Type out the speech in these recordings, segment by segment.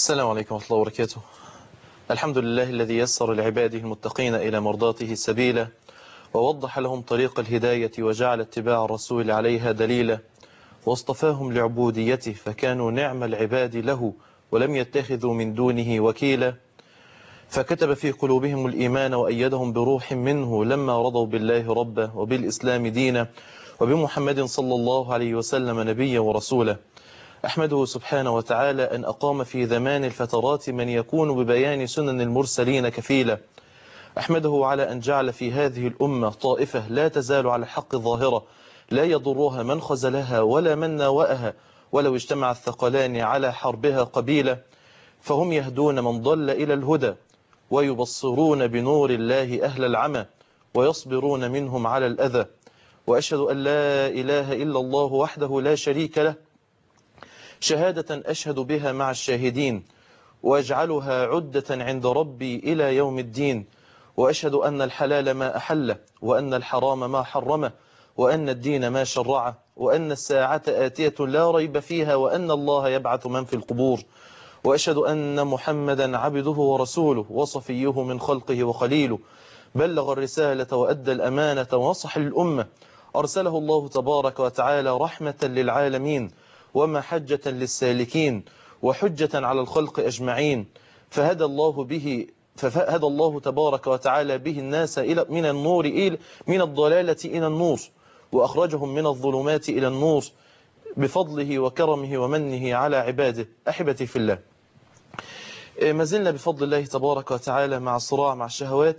السلام عليكم ورحمة الله وبركاته الحمد لله الذي يسر لعباده المتقين إلى مرضاته سبيلا ووضح لهم طريق الهداية وجعل اتباع الرسول عليها دليلا واصطفاهم لعبوديته فكانوا نعم العباد له ولم يتخذوا من دونه وكيلا فكتب في قلوبهم الإيمان وأيدهم بروح منه لما رضوا بالله ربا وبالإسلام دينا وبمحمد صلى الله عليه وسلم نبيا ورسولا أحمده سبحانه وتعالى أن أقام في زمان الفترات من يكون ببيان سنن المرسلين كفيلا أحمده على أن جعل في هذه الأمة طائفة لا تزال على الحق ظاهرة لا يضرها من خزلها ولا من ناوأها ولو اجتمع الثقلان على حربها قبيلة فهم يهدون من ضل إلى الهدى ويبصرون بنور الله أهل العمى ويصبرون منهم على الأذى وأشهد أن لا إله إلا الله وحده لا شريك له شهادة أشهد بها مع الشاهدين وأجعلها عدة عند ربي إلى يوم الدين وأشهد أن الحلال ما أحله وأن الحرام ما حرمه وأن الدين ما شرعه وأن الساعة آتية لا ريب فيها وأن الله يبعث من في القبور وأشهد أن محمدا عبده ورسوله وصفيه من خلقه وخليله بلغ الرسالة وأدى الأمانة ونصح للأمة أرسله الله تبارك وتعالى رحمة للعالمين ومحجة للسالكين وحجة على الخلق أجمعين فهدى الله به فهدى الله تبارك وتعالى به الناس إلى من النور إلى من الضلالة إلى النور وأخرجهم من الظلمات إلى النور بفضله وكرمه ومنه على عباده أحبتي في الله ما زلنا بفضل الله تبارك وتعالى مع الصراع مع الشهوات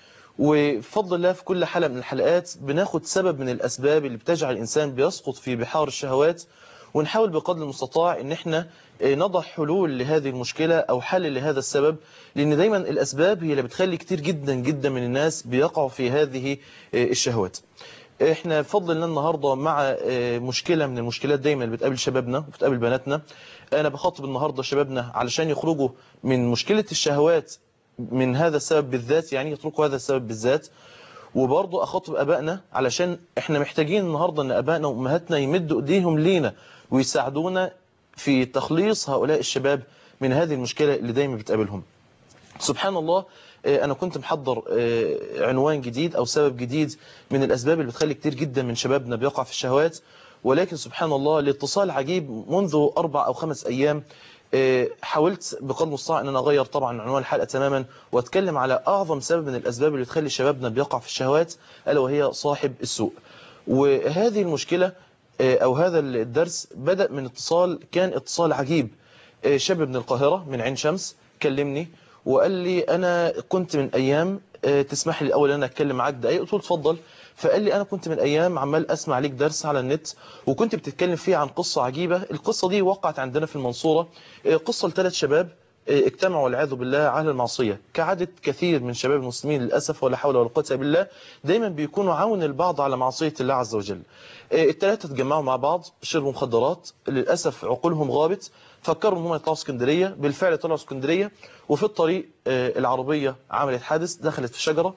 وبفضل الله في كل حلقة من الحلقات بناخد سبب من الأسباب اللي بتجعل الإنسان بيسقط في بحار الشهوات ونحاول بقدر المستطاع ان احنا نضع حلول لهذه المشكلة او حل لهذا السبب لان دايما الاسباب هي اللي بتخلي كتير جدا جدا من الناس بيقعوا في هذه الشهوات احنا بفضل الله النهاردة مع مشكلة من المشكلات دايما اللي بتقابل شبابنا وبتقابل بناتنا انا بخاطب النهاردة شبابنا علشان يخرجوا من مشكلة الشهوات من هذا السبب بالذات يعني يتركوا هذا السبب بالذات وبرضه اخاطب ابائنا علشان احنا محتاجين النهارده ان ابائنا وامهاتنا يمدوا ايديهم لينا ويساعدونا في تخليص هؤلاء الشباب من هذه المشكلة اللي دايما بتقابلهم سبحان الله أنا كنت محضر عنوان جديد أو سبب جديد من الأسباب اللي بتخلي كتير جدا من شبابنا بيقع في الشهوات ولكن سبحان الله الاتصال عجيب منذ أربع أو خمس أيام حاولت بقدر المستطاع ان انا اغير طبعا عنوان الحلقه تماما واتكلم على اعظم سبب من الاسباب اللي تخلي شبابنا بيقع في الشهوات الا وهي صاحب السوء وهذه المشكله او هذا الدرس بدأ من اتصال كان اتصال عجيب شاب من القاهرة من عين شمس كلمني وقال لي انا كنت من ايام تسمح لي الاول انا اتكلم معاك دقايق قلت له اتفضل فقال لي انا كنت من ايام عمال اسمع ليك درس على النت وكنت بتتكلم فيه عن قصة عجيبة القصة دي وقعت عندنا في المنصورة قصة لثلاث شباب اجتمعوا والعياذ بالله على المعصية كعادة كثير من شباب المسلمين للأسف ولا حول ولا قوة بالله دايما بيكونوا عون البعض على معصية الله عز وجل الثلاثة اتجمعوا مع بعض شربوا مخدرات للأسف عقولهم غابت فكروا ان هم يطلعوا اسكندرية بالفعل طلعوا اسكندرية وفي الطريق العربية عملت حادث دخلت في شجرة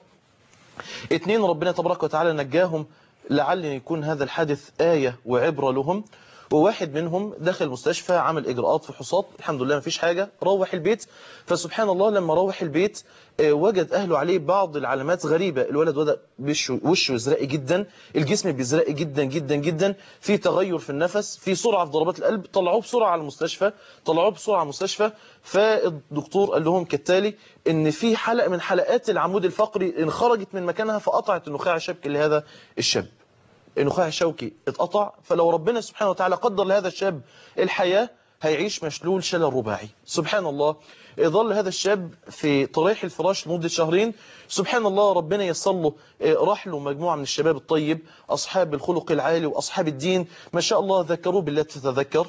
اتنين ربنا تبارك وتعالى نجاهم لعل يكون هذا الحادث آية وعبرة لهم وواحد منهم دخل المستشفى عمل إجراءات فحوصات الحمد لله ما فيش حاجة روح البيت فسبحان الله لما روح البيت وجد أهله عليه بعض العلامات غريبة الولد بدأ وشه يزرقي جدا الجسم بيزرقي جدا جدا جدا في تغير في النفس في سرعة في ضربات القلب طلعوه بسرعة على المستشفى طلعوه بسرعة على المستشفى فالدكتور قال لهم كالتالي ان في حلقة من حلقات العمود الفقري انخرجت من مكانها فقطعت النخاع الشبكي لهذا الشاب النخاع الشوكي اتقطع فلو ربنا سبحانه وتعالى قدر لهذا الشاب الحياة هيعيش مشلول شلل رباعي سبحان الله ظل هذا الشاب في طريح الفراش لمدة شهرين سبحان الله ربنا يسر له راح له مجموعة من الشباب الطيب أصحاب الخلق العالي وأصحاب الدين ما شاء الله ذكروه بالله تتذكر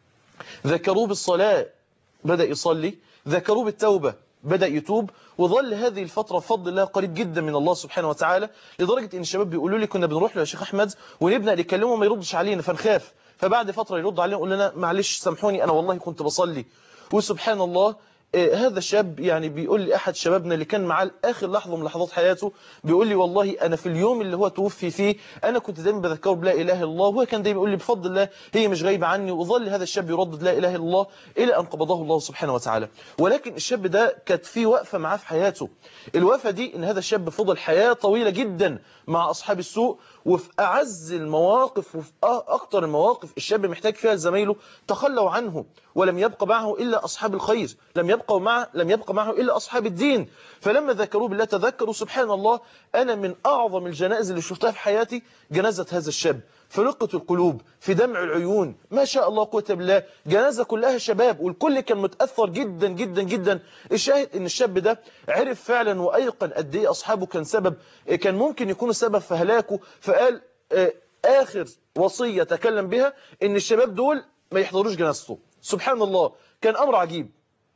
ذكروه بالصلاة بدأ يصلي ذكروه بالتوبة بدأ يتوب وظل هذه الفترة بفضل الله قريب جدا من الله سبحانه وتعالى لدرجة ان الشباب بيقولوا لي كنا بنروح له يا شيخ احمد ونبدأ نكلمه ما يردش علينا فنخاف فبعد فترة يرد علينا يقول لنا معلش سامحوني انا والله كنت بصلي وسبحان الله آه، هذا الشاب يعني بيقول لي احد شبابنا اللي كان معاه لاخر لحظه من لحظات حياته بيقول لي والله انا في اليوم اللي هو توفي فيه انا كنت دايما بذكره بلا اله الا الله وهو كان دايما يقول لي بفضل الله هي مش غايبه عني وظل هذا الشاب يردد لا اله الا الله الى ان قبضه الله سبحانه وتعالى ولكن الشاب ده كانت في وقفه معاه في حياته الوقفه دي ان هذا الشاب فضل حياه طويله جدا مع اصحاب السوء وفي اعز المواقف وفي اكتر المواقف الشاب محتاج فيها زمايله تخلوا عنه ولم يبقى معه الا اصحاب الخير لم يبقى معه لم يبقى معه الا اصحاب الدين فلما ذكروه بالله تذكروا سبحان الله انا من اعظم الجنائز اللي شفتها في حياتي جنازه هذا الشاب في رقة القلوب في دمع العيون ما شاء الله قوة بالله جنازة كلها شباب والكل كان متأثر جدا جدا جدا الشاهد ان الشاب ده عرف فعلا وأيقن قد ايه أصحابه كان سبب كان ممكن يكونوا سبب في هلاكه فقال آه، آخر وصية تكلم بها ان الشباب دول ما يحضروش جنازته سبحان الله كان أمر عجيب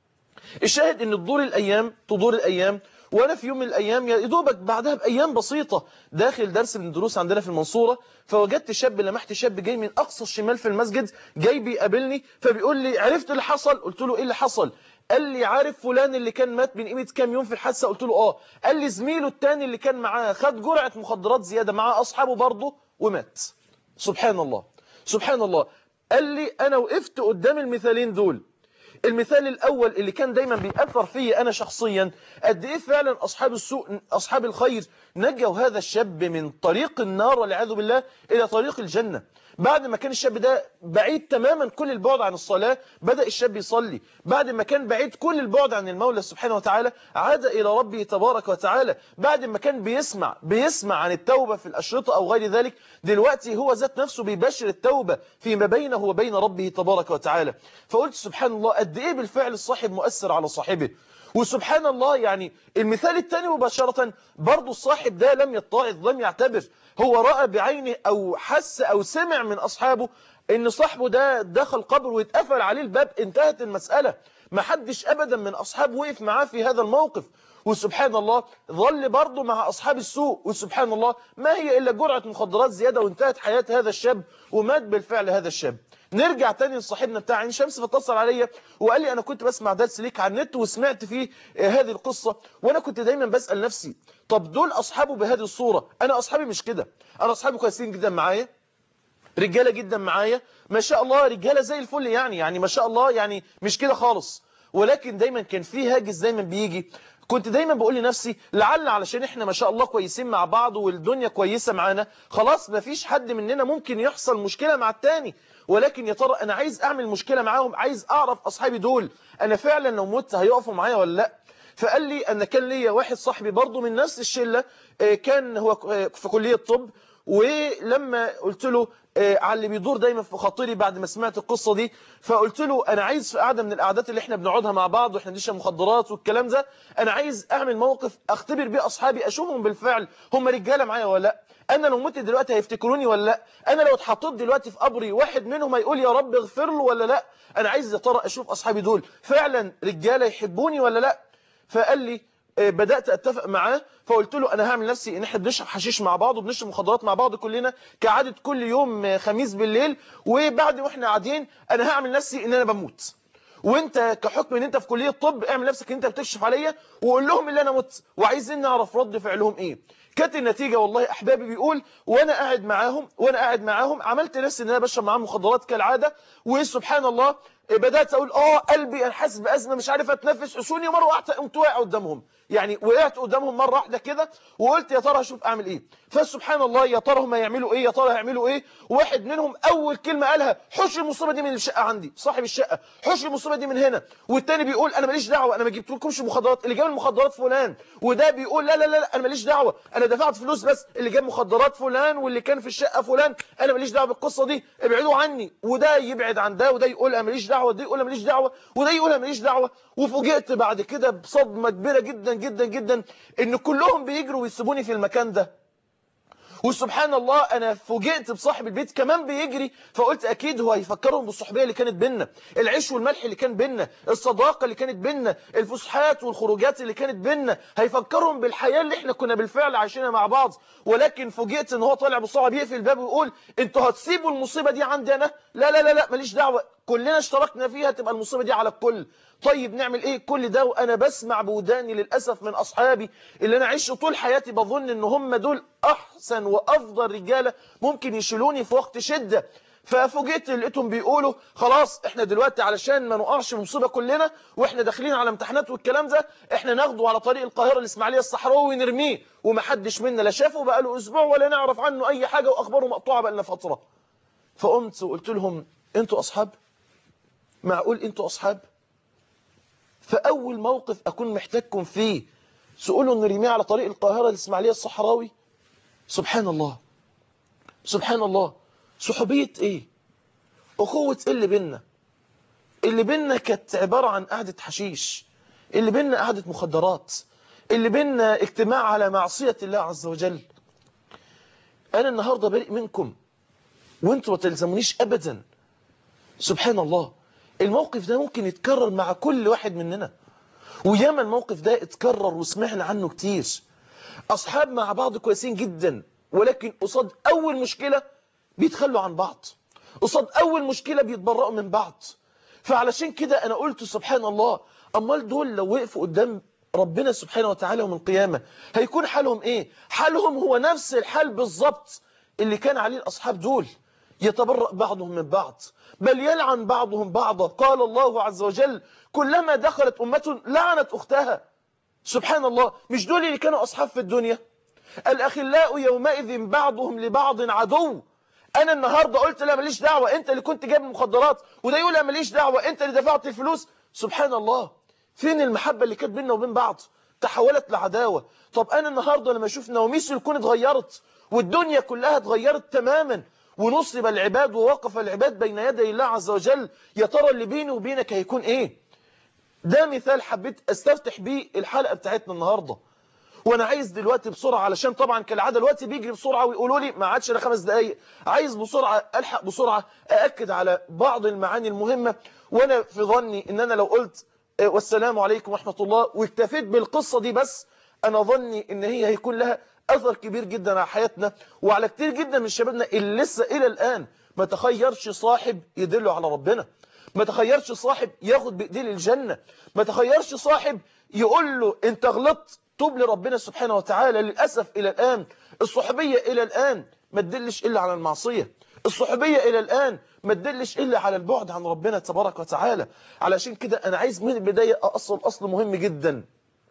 الشاهد ان تدور الايام تدور الايام وانا في يوم من الايام يا دوبك بعدها بايام بسيطه داخل درس من الدروس عندنا في المنصوره فوجدت شاب لمحت شاب جاي من اقصى الشمال في المسجد جاي بيقابلني فبيقول لي عرفت اللي حصل قلت له ايه اللي حصل قال لي عارف فلان اللي كان مات من قيمه كام يوم في الحادثه قلت له اه قال لي زميله التاني اللي كان معاه خد جرعه مخدرات زياده مع اصحابه برضه ومات سبحان الله سبحان الله قال لي انا وقفت قدام المثالين دول المثال الأول اللي كان دايما بيأثر فيا أنا شخصيا قد إيه فعلا أصحاب السوء أصحاب الخير نجوا هذا الشاب من طريق النار والعياذ بالله إلى طريق الجنة بعد ما كان الشاب ده بعيد تماما كل البعد عن الصلاة بدأ الشاب يصلي بعد ما كان بعيد كل البعد عن المولى سبحانه وتعالى عاد إلى ربه تبارك وتعالى بعد ما كان بيسمع بيسمع عن التوبة في الأشرطة أو غير ذلك دلوقتي هو ذات نفسه بيبشر التوبة فيما بينه وبين ربه تبارك وتعالى فقلت سبحان الله قد إيه بالفعل الصاحب مؤثر على صاحبه وسبحان الله يعني المثال الثاني مباشرة برضو الصاحب ده لم يتعظ لم يعتبر هو رأى بعينه أو حس أو سمع من أصحابه إن صاحبه ده دخل قبر واتقفل عليه الباب انتهت المسألة ما حدش أبدا من أصحابه وقف معاه في هذا الموقف وسبحان الله ظل برضه مع أصحاب السوء وسبحان الله ما هي إلا جرعة مخدرات زيادة وانتهت حياة هذا الشاب ومات بالفعل هذا الشاب نرجع تاني لصاحبنا بتاع عين شمس فاتصل عليا وقال لي انا كنت بسمع درس ليك على النت وسمعت فيه آه، هذه القصة وانا كنت دايما بسأل نفسي طب دول اصحابه بهذه الصورة انا اصحابي مش كده انا اصحابي كويسين جدا معايا رجالة جدا معايا ما شاء الله رجالة زي الفل يعني يعني ما شاء الله يعني مش كده خالص ولكن دايما كان في هاجس دايما بيجي كنت دايما بقول لنفسي لعل علشان احنا ما شاء الله كويسين مع بعض والدنيا كويسة معانا خلاص ما فيش حد مننا ممكن يحصل مشكلة مع التاني ولكن يا ترى انا عايز اعمل مشكلة معاهم عايز اعرف اصحابي دول انا فعلا لو مت هيقفوا معايا ولا لا فقال لي ان كان ليا واحد صاحبي برضه من نفس الشلة آه، كان هو آه، في كلية طب ولما قلت له آه، على اللي بيدور دايما في خاطري بعد ما سمعت القصة دي فقلت له انا عايز في قعده من القعدات اللي احنا بنقعدها مع بعض واحنا بنشرب مخدرات والكلام ده انا عايز اعمل موقف اختبر بيه اصحابي اشوفهم بالفعل هم رجاله معايا ولا لا انا لو مت دلوقتي هيفتكروني ولا لا انا لو اتحطيت دلوقتي في قبري واحد منهم هيقول يا رب اغفر له ولا لا انا عايز يا ترى اشوف اصحابي دول فعلا رجاله يحبوني ولا لا فقال لي آه، بدأت أتفق معاه فقلت له أنا هعمل نفسي إن إحنا بنشرب حشيش مع بعض وبنشرب مخدرات مع بعض كلنا كعادة كل يوم آه، خميس بالليل وبعد وإحنا قاعدين أنا هعمل نفسي إن أنا بموت وانت كحكم ان انت في كليه طب اعمل نفسك ان انت بتكشف عليا وقول لهم اللي انا مت وعايزين نعرف رد فعلهم ايه كانت النتيجه والله احبابي بيقول وانا قاعد معاهم وانا قاعد معاهم عملت نفسي ان انا بشرب معاهم مخدرات كالعاده وسبحان الله بدات اقول اه قلبي انا حاسس بازمه مش عارف اتنفس حسوني مره واحده قمت واقع قدامهم يعني وقعت قدامهم مره واحده كده وقلت يا ترى اشوف اعمل ايه فسبحان الله يا ترى هم هيعملوا ايه يا ترى هيعملوا ايه واحد منهم اول كلمه قالها حش المصيبه دي من الشقه عندي صاحب الشقه حش المصيبه دي من هنا والتاني بيقول انا ماليش دعوه انا ما جبتلكمش مخدرات اللي جاب المخدرات فلان وده بيقول لا لا لا, لا انا ماليش دعوه انا دفعت فلوس بس اللي جاب مخدرات فلان واللي كان في الشقه فلان انا ماليش دعوه بالقصه دي ابعدوا عني وده يبعد عن ده وده يقول انا ماليش دعوه ده يقول انا ماليش دعوه وده يقول انا ماليش دعوه وفوجئت بعد كده بصدمه كبيره جدا جدا جدا ان كلهم بيجروا ويسيبوني في المكان ده وسبحان الله انا فوجئت بصاحب البيت كمان بيجري فقلت اكيد هو هيفكرهم بالصحبيه اللي كانت بينا العيش والملح اللي كان بينا الصداقه اللي كانت بينا الفسحات والخروجات اللي كانت بينا هيفكرهم بالحياه اللي احنا كنا بالفعل عايشينها مع بعض ولكن فوجئت ان هو طالع بسرعه بيقفل الباب ويقول انتوا هتسيبوا المصيبه دي عندي انا لا لا لا لا ماليش دعوه كلنا اشتركنا فيها تبقى المصيبة دي على الكل طيب نعمل ايه كل ده وانا بسمع بوداني للأسف من أصحابي اللي انا عشت طول حياتي بظن ان هم دول احسن وافضل رجالة ممكن يشيلوني في وقت شدة ففوجئت لقيتهم بيقولوا خلاص احنا دلوقتي علشان ما نقعش في مصيبه كلنا واحنا داخلين على امتحانات والكلام ده احنا ناخده على طريق القاهره الاسماعيليه الصحراوي ونرميه ومحدش منا لا شافه بقى له اسبوع ولا نعرف عنه اي حاجه واخباره مقطوعه بقى لنا فتره فقمت وقلت لهم انتوا اصحاب معقول انتوا اصحاب فاول موقف اكون محتاجكم فيه تقولوا نرميه على طريق القاهره الاسماعيليه الصحراوي سبحان الله سبحان الله صحوبية ايه اخوة ايه اللي بينا اللي بينا كانت عبارة عن قعدة حشيش اللي بينا قعدة مخدرات اللي بينا اجتماع على معصية الله عز وجل انا النهاردة بريء منكم وانتوا ما تلزمونيش ابدا سبحان الله الموقف ده ممكن يتكرر مع كل واحد مننا وياما الموقف ده اتكرر وسمعنا عنه كتير اصحاب مع بعض كويسين جدا ولكن قصاد اول مشكلة بيتخلوا عن بعض قصاد أول مشكلة بيتبرأوا من بعض فعلشان كده أنا قلت سبحان الله أمال دول لو وقفوا قدام ربنا سبحانه وتعالى يوم القيامة هيكون حالهم إيه حالهم هو نفس الحال بالظبط اللي كان عليه الأصحاب دول يتبرأ بعضهم من بعض بل يلعن بعضهم بعضا قال الله عز وجل كلما دخلت أمة لعنت أختها سبحان الله مش دول اللي كانوا أصحاب في الدنيا الأخلاء يومئذ بعضهم لبعض عدو انا النهارده قلت لا ماليش دعوه انت اللي كنت جايب المخدرات وده يقول لا ماليش دعوه انت اللي دفعت الفلوس سبحان الله فين المحبه اللي كانت بيننا وبين بعض تحولت لعداوه طب انا النهارده لما اشوف نوميس الكون اتغيرت والدنيا كلها اتغيرت تماما ونصب العباد ووقف العباد بين يدي الله عز وجل يا ترى اللي بيني وبينك هيكون ايه ده مثال حبيت استفتح بيه الحلقه بتاعتنا النهارده وانا عايز دلوقتي بسرعه علشان طبعا كالعاده الوقت بيجري بسرعه ويقولوا لي ما عادش الا خمس دقائق عايز بسرعه الحق بسرعه ااكد على بعض المعاني المهمه وانا في ظني ان انا لو قلت والسلام عليكم ورحمه الله واكتفيت بالقصه دي بس انا ظني ان هي هيكون لها اثر كبير جدا على حياتنا وعلى كتير جدا من شبابنا اللي لسه الى الان ما تخيرش صاحب يدله على ربنا ما تخيرش صاحب ياخد بايديه للجنه ما تخيرش صاحب يقول له انت غلطت توب لربنا سبحانه وتعالى للأسف إلى الآن الصحبية إلى الآن ما تدلش إلا على المعصية الصحبية إلى الآن ما تدلش إلا على البعد عن ربنا تبارك وتعالى علشان كده أنا عايز من البداية أصل أصل مهم جدا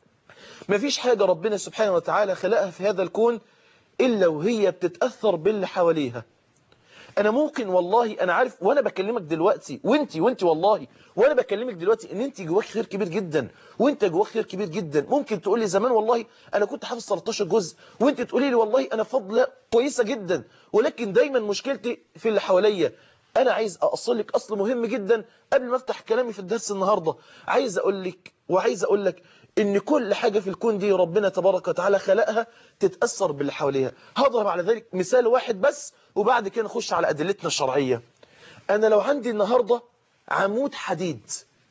ما فيش حاجة ربنا سبحانه وتعالى خلقها في هذا الكون إلا وهي بتتأثر باللي حواليها انا ممكن والله انا عارف وانا بكلمك دلوقتي وانتي وانتي والله وانا بكلمك دلوقتي ان انت جواك خير كبير جدا وانت جواك خير كبير جدا ممكن تقول لي زمان والله انا كنت حافظ 13 جزء وانت تقولي لي والله انا فضله كويسه جدا ولكن دايما مشكلتي في اللي حواليا انا عايز اصل لك اصل مهم جدا قبل ما افتح كلامي في الدرس النهارده عايز اقول لك وعايز اقول لك ان كل حاجة في الكون دي ربنا تبارك وتعالى خلقها تتأثر باللي حواليها هضرب على ذلك مثال واحد بس وبعد كده نخش على أدلتنا الشرعية أنا لو عندي النهاردة عمود حديد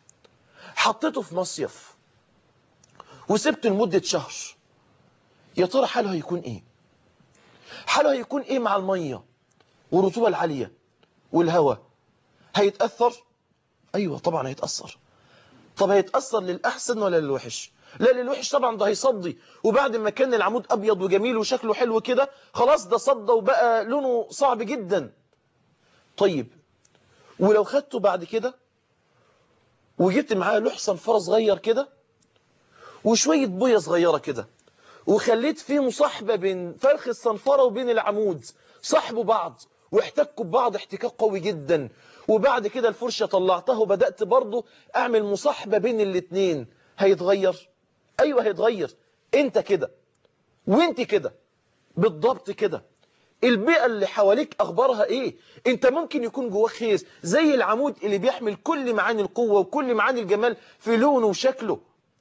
حطيته في مصيف وسبته لمدة شهر يا ترى حاله هيكون ايه حاله هيكون ايه مع المية والرطوبة العالية والهواء هيتأثر ايوه طبعا هيتأثر طب هيتأثر للأحسن ولا للوحش لا للوحش طبعا ده هيصدي وبعد ما كان العمود أبيض وجميل وشكله حلو كده خلاص ده صدى وبقى لونه صعب جدا طيب ولو خدته بعد كده وجبت معاه لوح صنفرة صغير كده وشوية بوية صغيرة كده وخليت فيه مصاحبة بين فرخ الصنفرة وبين العمود صاحبوا بعض واحتكوا ببعض احتكاك قوي جدا وبعد كده الفرشة طلعتها وبدأت برضو أعمل مصاحبة بين الاتنين هيتغير أيوة هيتغير أنت كده وانت كده بالضبط كده البيئة اللي حواليك أخبارها إيه أنت ممكن يكون جواك خير زي العمود اللي بيحمل كل معاني القوة وكل معاني الجمال في لونه وشكله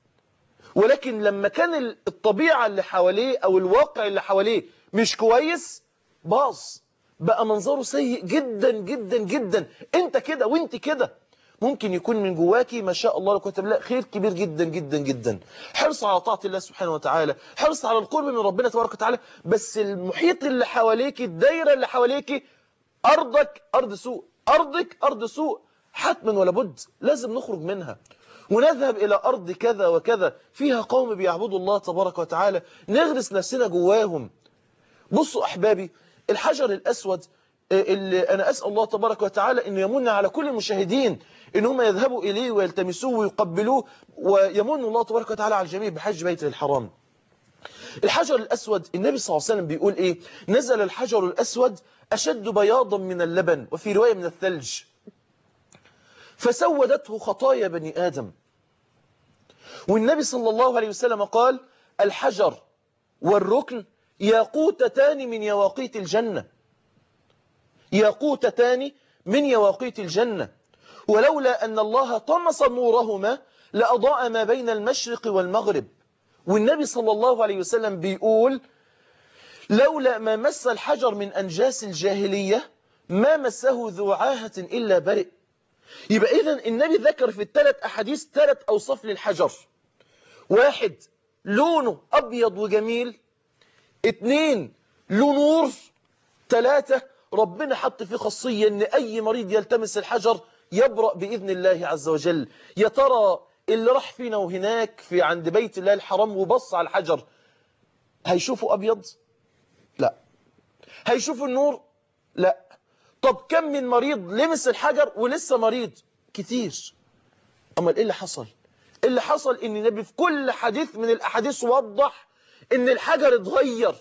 ولكن لما كان الطبيعة اللي حواليه أو الواقع اللي حواليه مش كويس باظ بقى منظره سيء جدا جدا جدا انت كده وانت كده ممكن يكون من جواكي ما شاء الله لو بالله خير كبير جدا جدا جدا حرص على طاعة الله سبحانه وتعالى حرص على القرب من ربنا تبارك وتعالى بس المحيط اللي حواليك الدايرة اللي حواليك أرضك أرض سوء أرضك أرض سوء حتما ولا بد لازم نخرج منها ونذهب إلى أرض كذا وكذا فيها قوم بيعبدوا الله تبارك وتعالى نغرس نفسنا جواهم بصوا أحبابي الحجر الأسود اللي أنا أسأل الله تبارك وتعالى أنه يمن على كل المشاهدين أن هم يذهبوا إليه ويلتمسوه ويقبلوه ويمن الله تبارك وتعالى على الجميع بحج بيته الحرام الحجر الأسود النبي صلى الله عليه وسلم بيقول إيه نزل الحجر الأسود أشد بياضا من اللبن وفي رواية من الثلج فسودته خطايا بني آدم والنبي صلى الله عليه وسلم قال الحجر والركن ياقوتتان من يواقيت الجنة ياقوتتان من يواقيت الجنة ولولا أن الله طمس نورهما لأضاء ما بين المشرق والمغرب والنبي صلى الله عليه وسلم بيقول لولا ما مس الحجر من أنجاس الجاهلية ما مسه ذو عاهة إلا برئ يبقى إذن النبي ذكر في الثلاث أحاديث ثلاث أوصاف للحجر واحد لونه أبيض وجميل اتنين له نور ثلاثة ربنا حط فيه خاصية ان اي مريض يلتمس الحجر يبرأ بإذن الله عز وجل يا ترى اللي راح فينا وهناك في عند بيت الله الحرام وبص على الحجر هيشوفوا أبيض لا هيشوفوا النور لا طب كم من مريض لمس الحجر ولسه مريض كتير أما إيه اللي حصل إيه اللي حصل ان النبي في كل حديث من الأحاديث وضح ان الحجر اتغير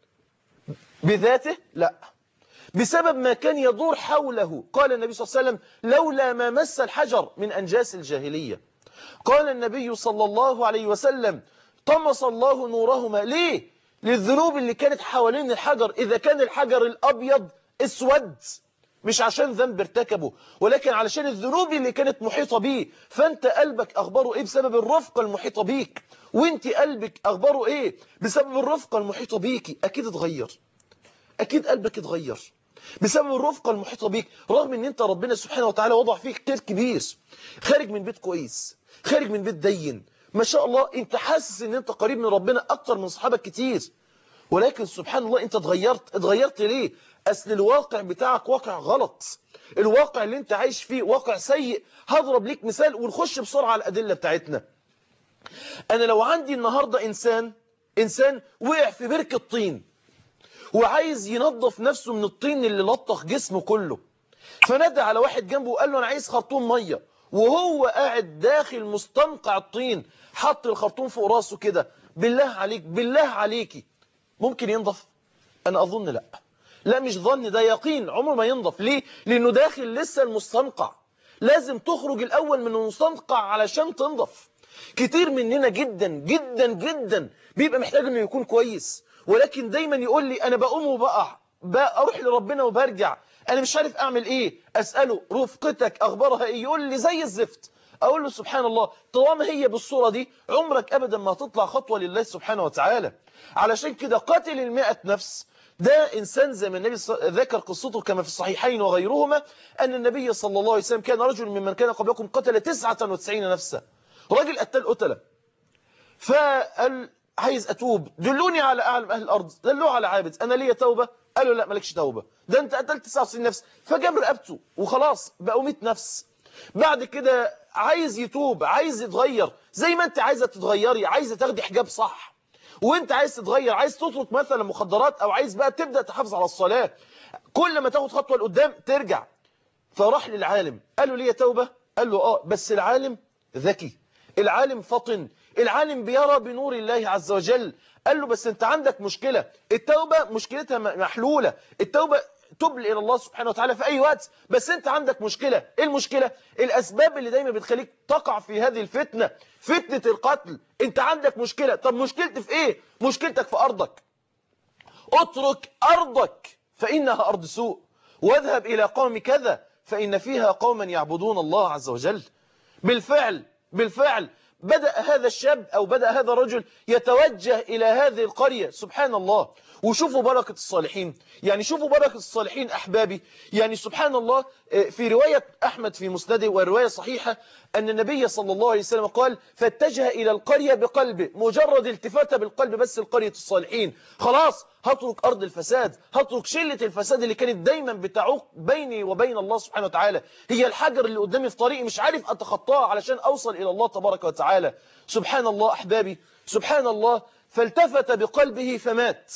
بذاته لا بسبب ما كان يدور حوله قال النبي صلى الله عليه وسلم لولا ما مس الحجر من أنجاس الجاهلية قال النبي صلى الله عليه وسلم طمس الله نورهما ليه للذنوب اللي كانت حوالين الحجر إذا كان الحجر الأبيض اسود مش عشان ذنب ارتكبه ولكن علشان الذنوب اللي كانت محيطة بيه فانت قلبك أخباره ايه بسبب الرفقة المحيطة بيك وانت قلبك أخباره ايه بسبب الرفقة المحيطة بيكي أكيد اتغير أكيد قلبك اتغير بسبب الرفقة المحيطة بيك رغم ان انت ربنا سبحانه وتعالى وضع فيك خير كبير خارج من بيت كويس خارج من بيت دين ما شاء الله انت حاسس ان انت قريب من ربنا اكتر من صحابك كتير ولكن سبحان الله انت اتغيرت اتغيرت ليه اصل الواقع بتاعك واقع غلط الواقع اللي انت عايش فيه واقع سيء هضرب ليك مثال ونخش بسرعة على الادلة بتاعتنا انا لو عندي النهاردة انسان انسان وقع في بركة طين وعايز ينظف نفسه من الطين اللي لطخ جسمه كله فنادى على واحد جنبه وقال له انا عايز خرطوم ميه وهو قاعد داخل مستنقع الطين حط الخرطوم فوق راسه كده بالله عليك بالله عليكي ممكن ينضف انا اظن لا لا مش ظن ده يقين عمره ما ينضف ليه لانه داخل لسه المستنقع لازم تخرج الاول من المستنقع علشان تنضف كتير مننا جدا جدا جدا بيبقى محتاج انه يكون كويس ولكن دايما يقول لي انا بقوم وبقع اروح لربنا وبرجع انا مش عارف اعمل ايه اساله رفقتك اخبارها ايه يقول لي زي الزفت اقول له سبحان الله طالما هي بالصوره دي عمرك ابدا ما هتطلع خطوه لله سبحانه وتعالى علشان كده قاتل المئة نفس ده إنسان زي ما النبي ذكر قصته كما في الصحيحين وغيرهما أن النبي صلى الله عليه وسلم كان رجل ممن كان قبلكم قتل 99 نفسا راجل قتل قتله فقال عايز أتوب دلوني على أعلم أهل الأرض دلوه على عابد أنا ليا توبة قالوا لا مالكش توبة ده أنت قتلت 99 نفس فجاب رقبته وخلاص بقوا 100 نفس بعد كده عايز يتوب عايز يتغير زي ما أنت عايزة تتغيري عايزة تاخدي حجاب صح وانت عايز تتغير عايز تترك مثلا مخدرات او عايز بقى تبدأ تحافظ على الصلاة كل ما تاخد خطوة لقدام ترجع فراح للعالم قال له ليه توبة قال له اه بس العالم ذكي العالم فطن العالم بيرى بنور الله عز وجل قال له بس انت عندك مشكلة التوبة مشكلتها محلولة التوبة تب إلى الله سبحانه وتعالى في أي وقت بس أنت عندك مشكلة إيه المشكلة؟ الأسباب اللي دايما بتخليك تقع في هذه الفتنة فتنة القتل أنت عندك مشكلة طب مشكلتي في إيه؟ مشكلتك في أرضك اترك أرضك فإنها أرض سوء واذهب إلى قوم كذا فإن فيها قوما يعبدون الله عز وجل بالفعل بالفعل بدأ هذا الشاب أو بدأ هذا الرجل يتوجه إلى هذه القرية سبحان الله وشوفوا بركة الصالحين يعني شوفوا بركة الصالحين أحبابي يعني سبحان الله في رواية أحمد في مسنده ورواية صحيحة أن النبي صلى الله عليه وسلم قال فاتجه إلى القرية بقلبه مجرد التفاتة بالقلب بس لقرية الصالحين خلاص هترك أرض الفساد هترك شلة الفساد اللي كانت دايما بتعوق بيني وبين الله سبحانه وتعالى هي الحجر اللي قدامي في طريقي مش عارف أتخطاه علشان أوصل إلى الله تبارك وتعالى سبحان الله أحبابي سبحان الله فالتفت بقلبه فمات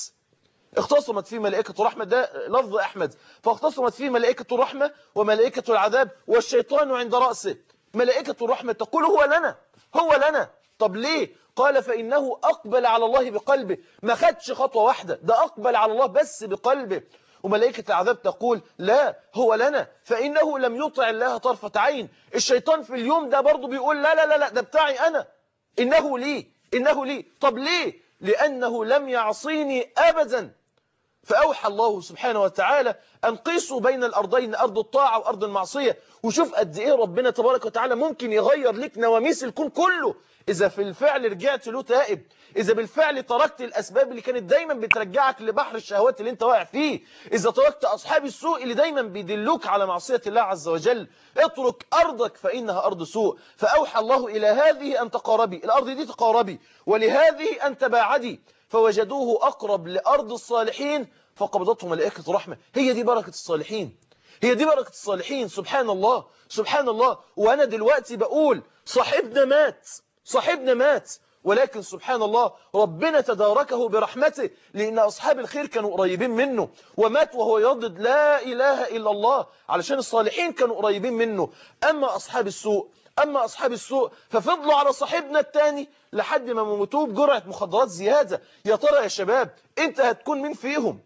اختصمت فيه ملائكة الرحمة ده لفظ أحمد فاختصمت فيه ملائكة الرحمة وملائكة العذاب والشيطان عند رأسه ملائكة الرحمة تقول هو لنا هو لنا طب ليه قال فإنه أقبل على الله بقلبه ما خدش خطوة واحدة ده أقبل على الله بس بقلبه وملائكة العذاب تقول لا هو لنا فإنه لم يطع الله طرفة عين الشيطان في اليوم ده برضه بيقول لا لا لا لا ده بتاعي أنا إنه لي إنه لي طب ليه لأنه لم يعصيني أبدا فأوحى الله سبحانه وتعالى أن قيسوا بين الأرضين أرض الطاعة وأرض المعصية وشوف قد إيه ربنا تبارك وتعالى ممكن يغير لك نواميس الكون كله إذا في الفعل رجعت له تائب إذا بالفعل تركت الأسباب اللي كانت دايما بترجعك لبحر الشهوات اللي انت واقع فيه إذا تركت أصحاب السوء اللي دايما بيدلوك على معصية الله عز وجل اترك أرضك فإنها أرض سوء فأوحى الله إلى هذه أن تقاربي الأرض دي تقاربي ولهذه أن تباعدي فوجدوه أقرب لأرض الصالحين فقبضته ملائكة رحمة هي دي بركة الصالحين هي دي بركة الصالحين سبحان الله سبحان الله وأنا دلوقتي بقول صاحبنا مات صاحبنا مات ولكن سبحان الله ربنا تداركه برحمته لأن أصحاب الخير كانوا قريبين منه ومات وهو يردد لا إله إلا الله علشان الصالحين كانوا قريبين منه أما أصحاب السوء أما أصحاب السوء ففضلوا على صاحبنا التاني لحد ما موتوه بجرعة مخدرات زيادة يا ترى يا شباب أنت هتكون مين فيهم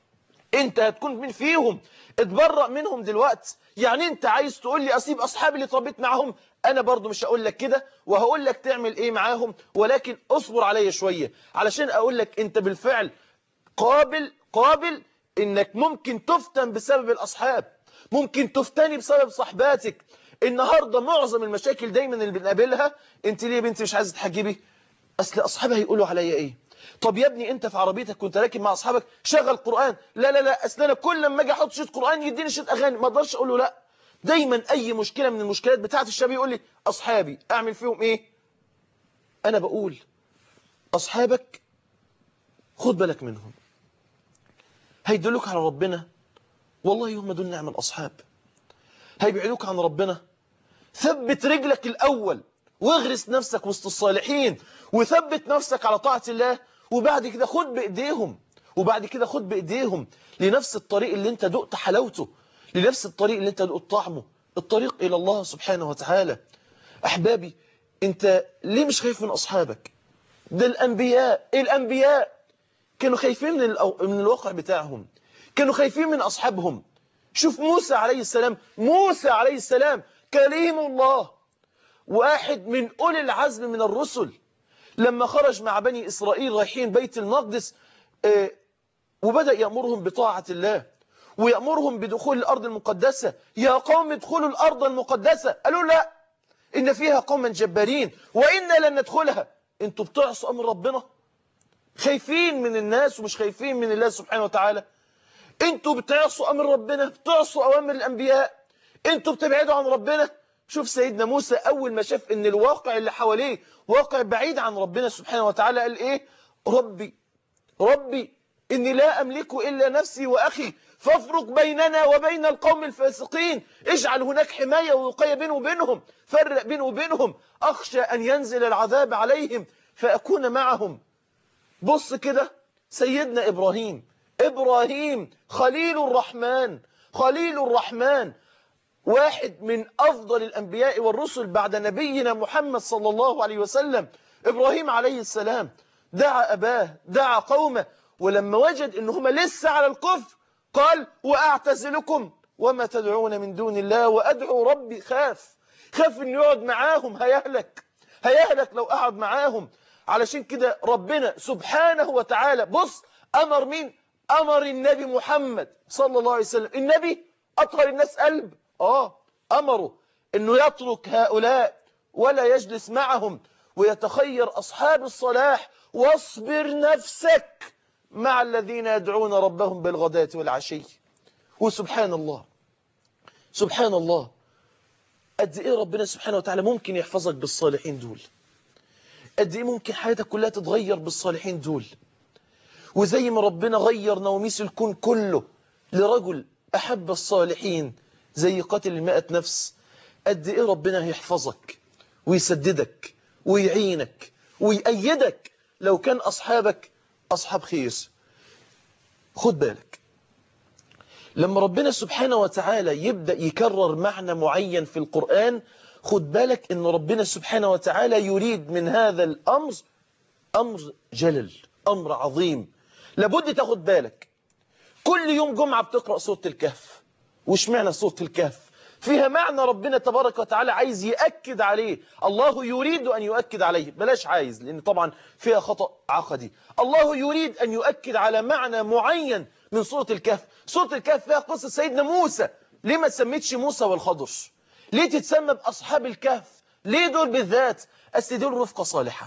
أنت هتكون مين فيهم اتبرأ منهم دلوقتي يعني أنت عايز تقول لي أسيب أصحابي اللي طبيت معاهم أنا برضو مش هقول لك كده وهقول لك تعمل إيه معاهم ولكن اصبر عليا شوية علشان أقول لك أنت بالفعل قابل قابل إنك ممكن تفتن بسبب الأصحاب ممكن تفتني بسبب صحباتك النهاردة معظم المشاكل دايما اللي بنقابلها انت ليه يا بنتي مش عايزة تحجبي اصل اصحابها هيقولوا عليا ايه طب يا ابني انت في عربيتك كنت راكب مع اصحابك شغل قرآن لا لا لا اصل انا كل لما اجي احط شيت قرآن يديني شيت اغاني ما اقدرش اقول له لا دايما اي مشكلة من المشكلات بتاعه الشباب يقول لي اصحابي اعمل فيهم ايه انا بقول اصحابك خد بالك منهم هيدلوك على ربنا والله هم دول نعم الاصحاب هيبعدوك عن ربنا ثبت رجلك الأول واغرس نفسك وسط الصالحين وثبت نفسك على طاعة الله وبعد كده خد بإيديهم وبعد كده خد بإيديهم لنفس الطريق اللي انت دقت حلاوته لنفس الطريق اللي انت دقت طعمه الطريق إلى الله سبحانه وتعالى أحبابي انت ليه مش خايف من أصحابك ده الأنبياء الأنبياء كانوا خايفين من, الأو... من الواقع بتاعهم كانوا خايفين من أصحابهم شوف موسى عليه السلام موسى عليه السلام كريم الله واحد من أولي العزم من الرسل لما خرج مع بني إسرائيل رايحين بيت المقدس آه وبدأ يأمرهم بطاعة الله ويأمرهم بدخول الأرض المقدسة يا قوم ادخلوا الأرض المقدسة قالوا لا إن فيها قوما جبارين وإنا لن ندخلها انتوا بتعصوا أمر ربنا خايفين من الناس ومش خايفين من الله سبحانه وتعالى انتوا بتعصوا امر ربنا بتعصوا اوامر الانبياء انتوا بتبعدوا عن ربنا شوف سيدنا موسى اول ما شاف ان الواقع اللي حواليه واقع بعيد عن ربنا سبحانه وتعالى قال ايه ربي ربي اني لا املك الا نفسي واخي فافرق بيننا وبين القوم الفاسقين اجعل هناك حماية ووقاية بينه وبينهم فرق بينه وبينهم اخشى ان ينزل العذاب عليهم فاكون معهم بص كده سيدنا ابراهيم إبراهيم خليل الرحمن خليل الرحمن واحد من أفضل الأنبياء والرسل بعد نبينا محمد صلى الله عليه وسلم إبراهيم عليه السلام دعا أباه دعا قومه ولما وجد إنهما لسه على الكفر قال وأعتزلكم وما تدعون من دون الله وأدعو ربي خاف خاف إنه يقعد معاهم هيهلك هيهلك لو قعد معاهم علشان كده ربنا سبحانه وتعالى بص أمر مين أمر النبي محمد صلى الله عليه وسلم النبي أطهر الناس قلب آه أمره أنه يترك هؤلاء ولا يجلس معهم ويتخير أصحاب الصلاح واصبر نفسك مع الذين يدعون ربهم بالغداة والعشي وسبحان الله سبحان الله قد ايه ربنا سبحانه وتعالى ممكن يحفظك بالصالحين دول قد ايه ممكن حياتك كلها تتغير بالصالحين دول وزي ما ربنا غير نوميس الكون كله لرجل أحب الصالحين زي قاتل المائة نفس قد ايه ربنا هيحفظك ويسددك ويعينك ويأيدك لو كان أصحابك أصحاب خير خد بالك لما ربنا سبحانه وتعالى يبدأ يكرر معنى معين في القرآن خد بالك ان ربنا سبحانه وتعالى يريد من هذا الأمر أمر جلل أمر عظيم لابد تاخد بالك كل يوم جمعة بتقرأ سورة الكهف وش معنى سورة الكهف فيها معنى ربنا تبارك وتعالى عايز يأكد عليه الله يريد أن يؤكد عليه بلاش عايز لأن طبعا فيها خطأ عقدي الله يريد أن يؤكد على معنى معين من سورة الكهف سورة الكهف فيها قصة سيدنا موسى ليه ما تسميتش موسى والخضر ليه تتسمى بأصحاب الكهف ليه دول بالذات أصل دول رفقة صالحة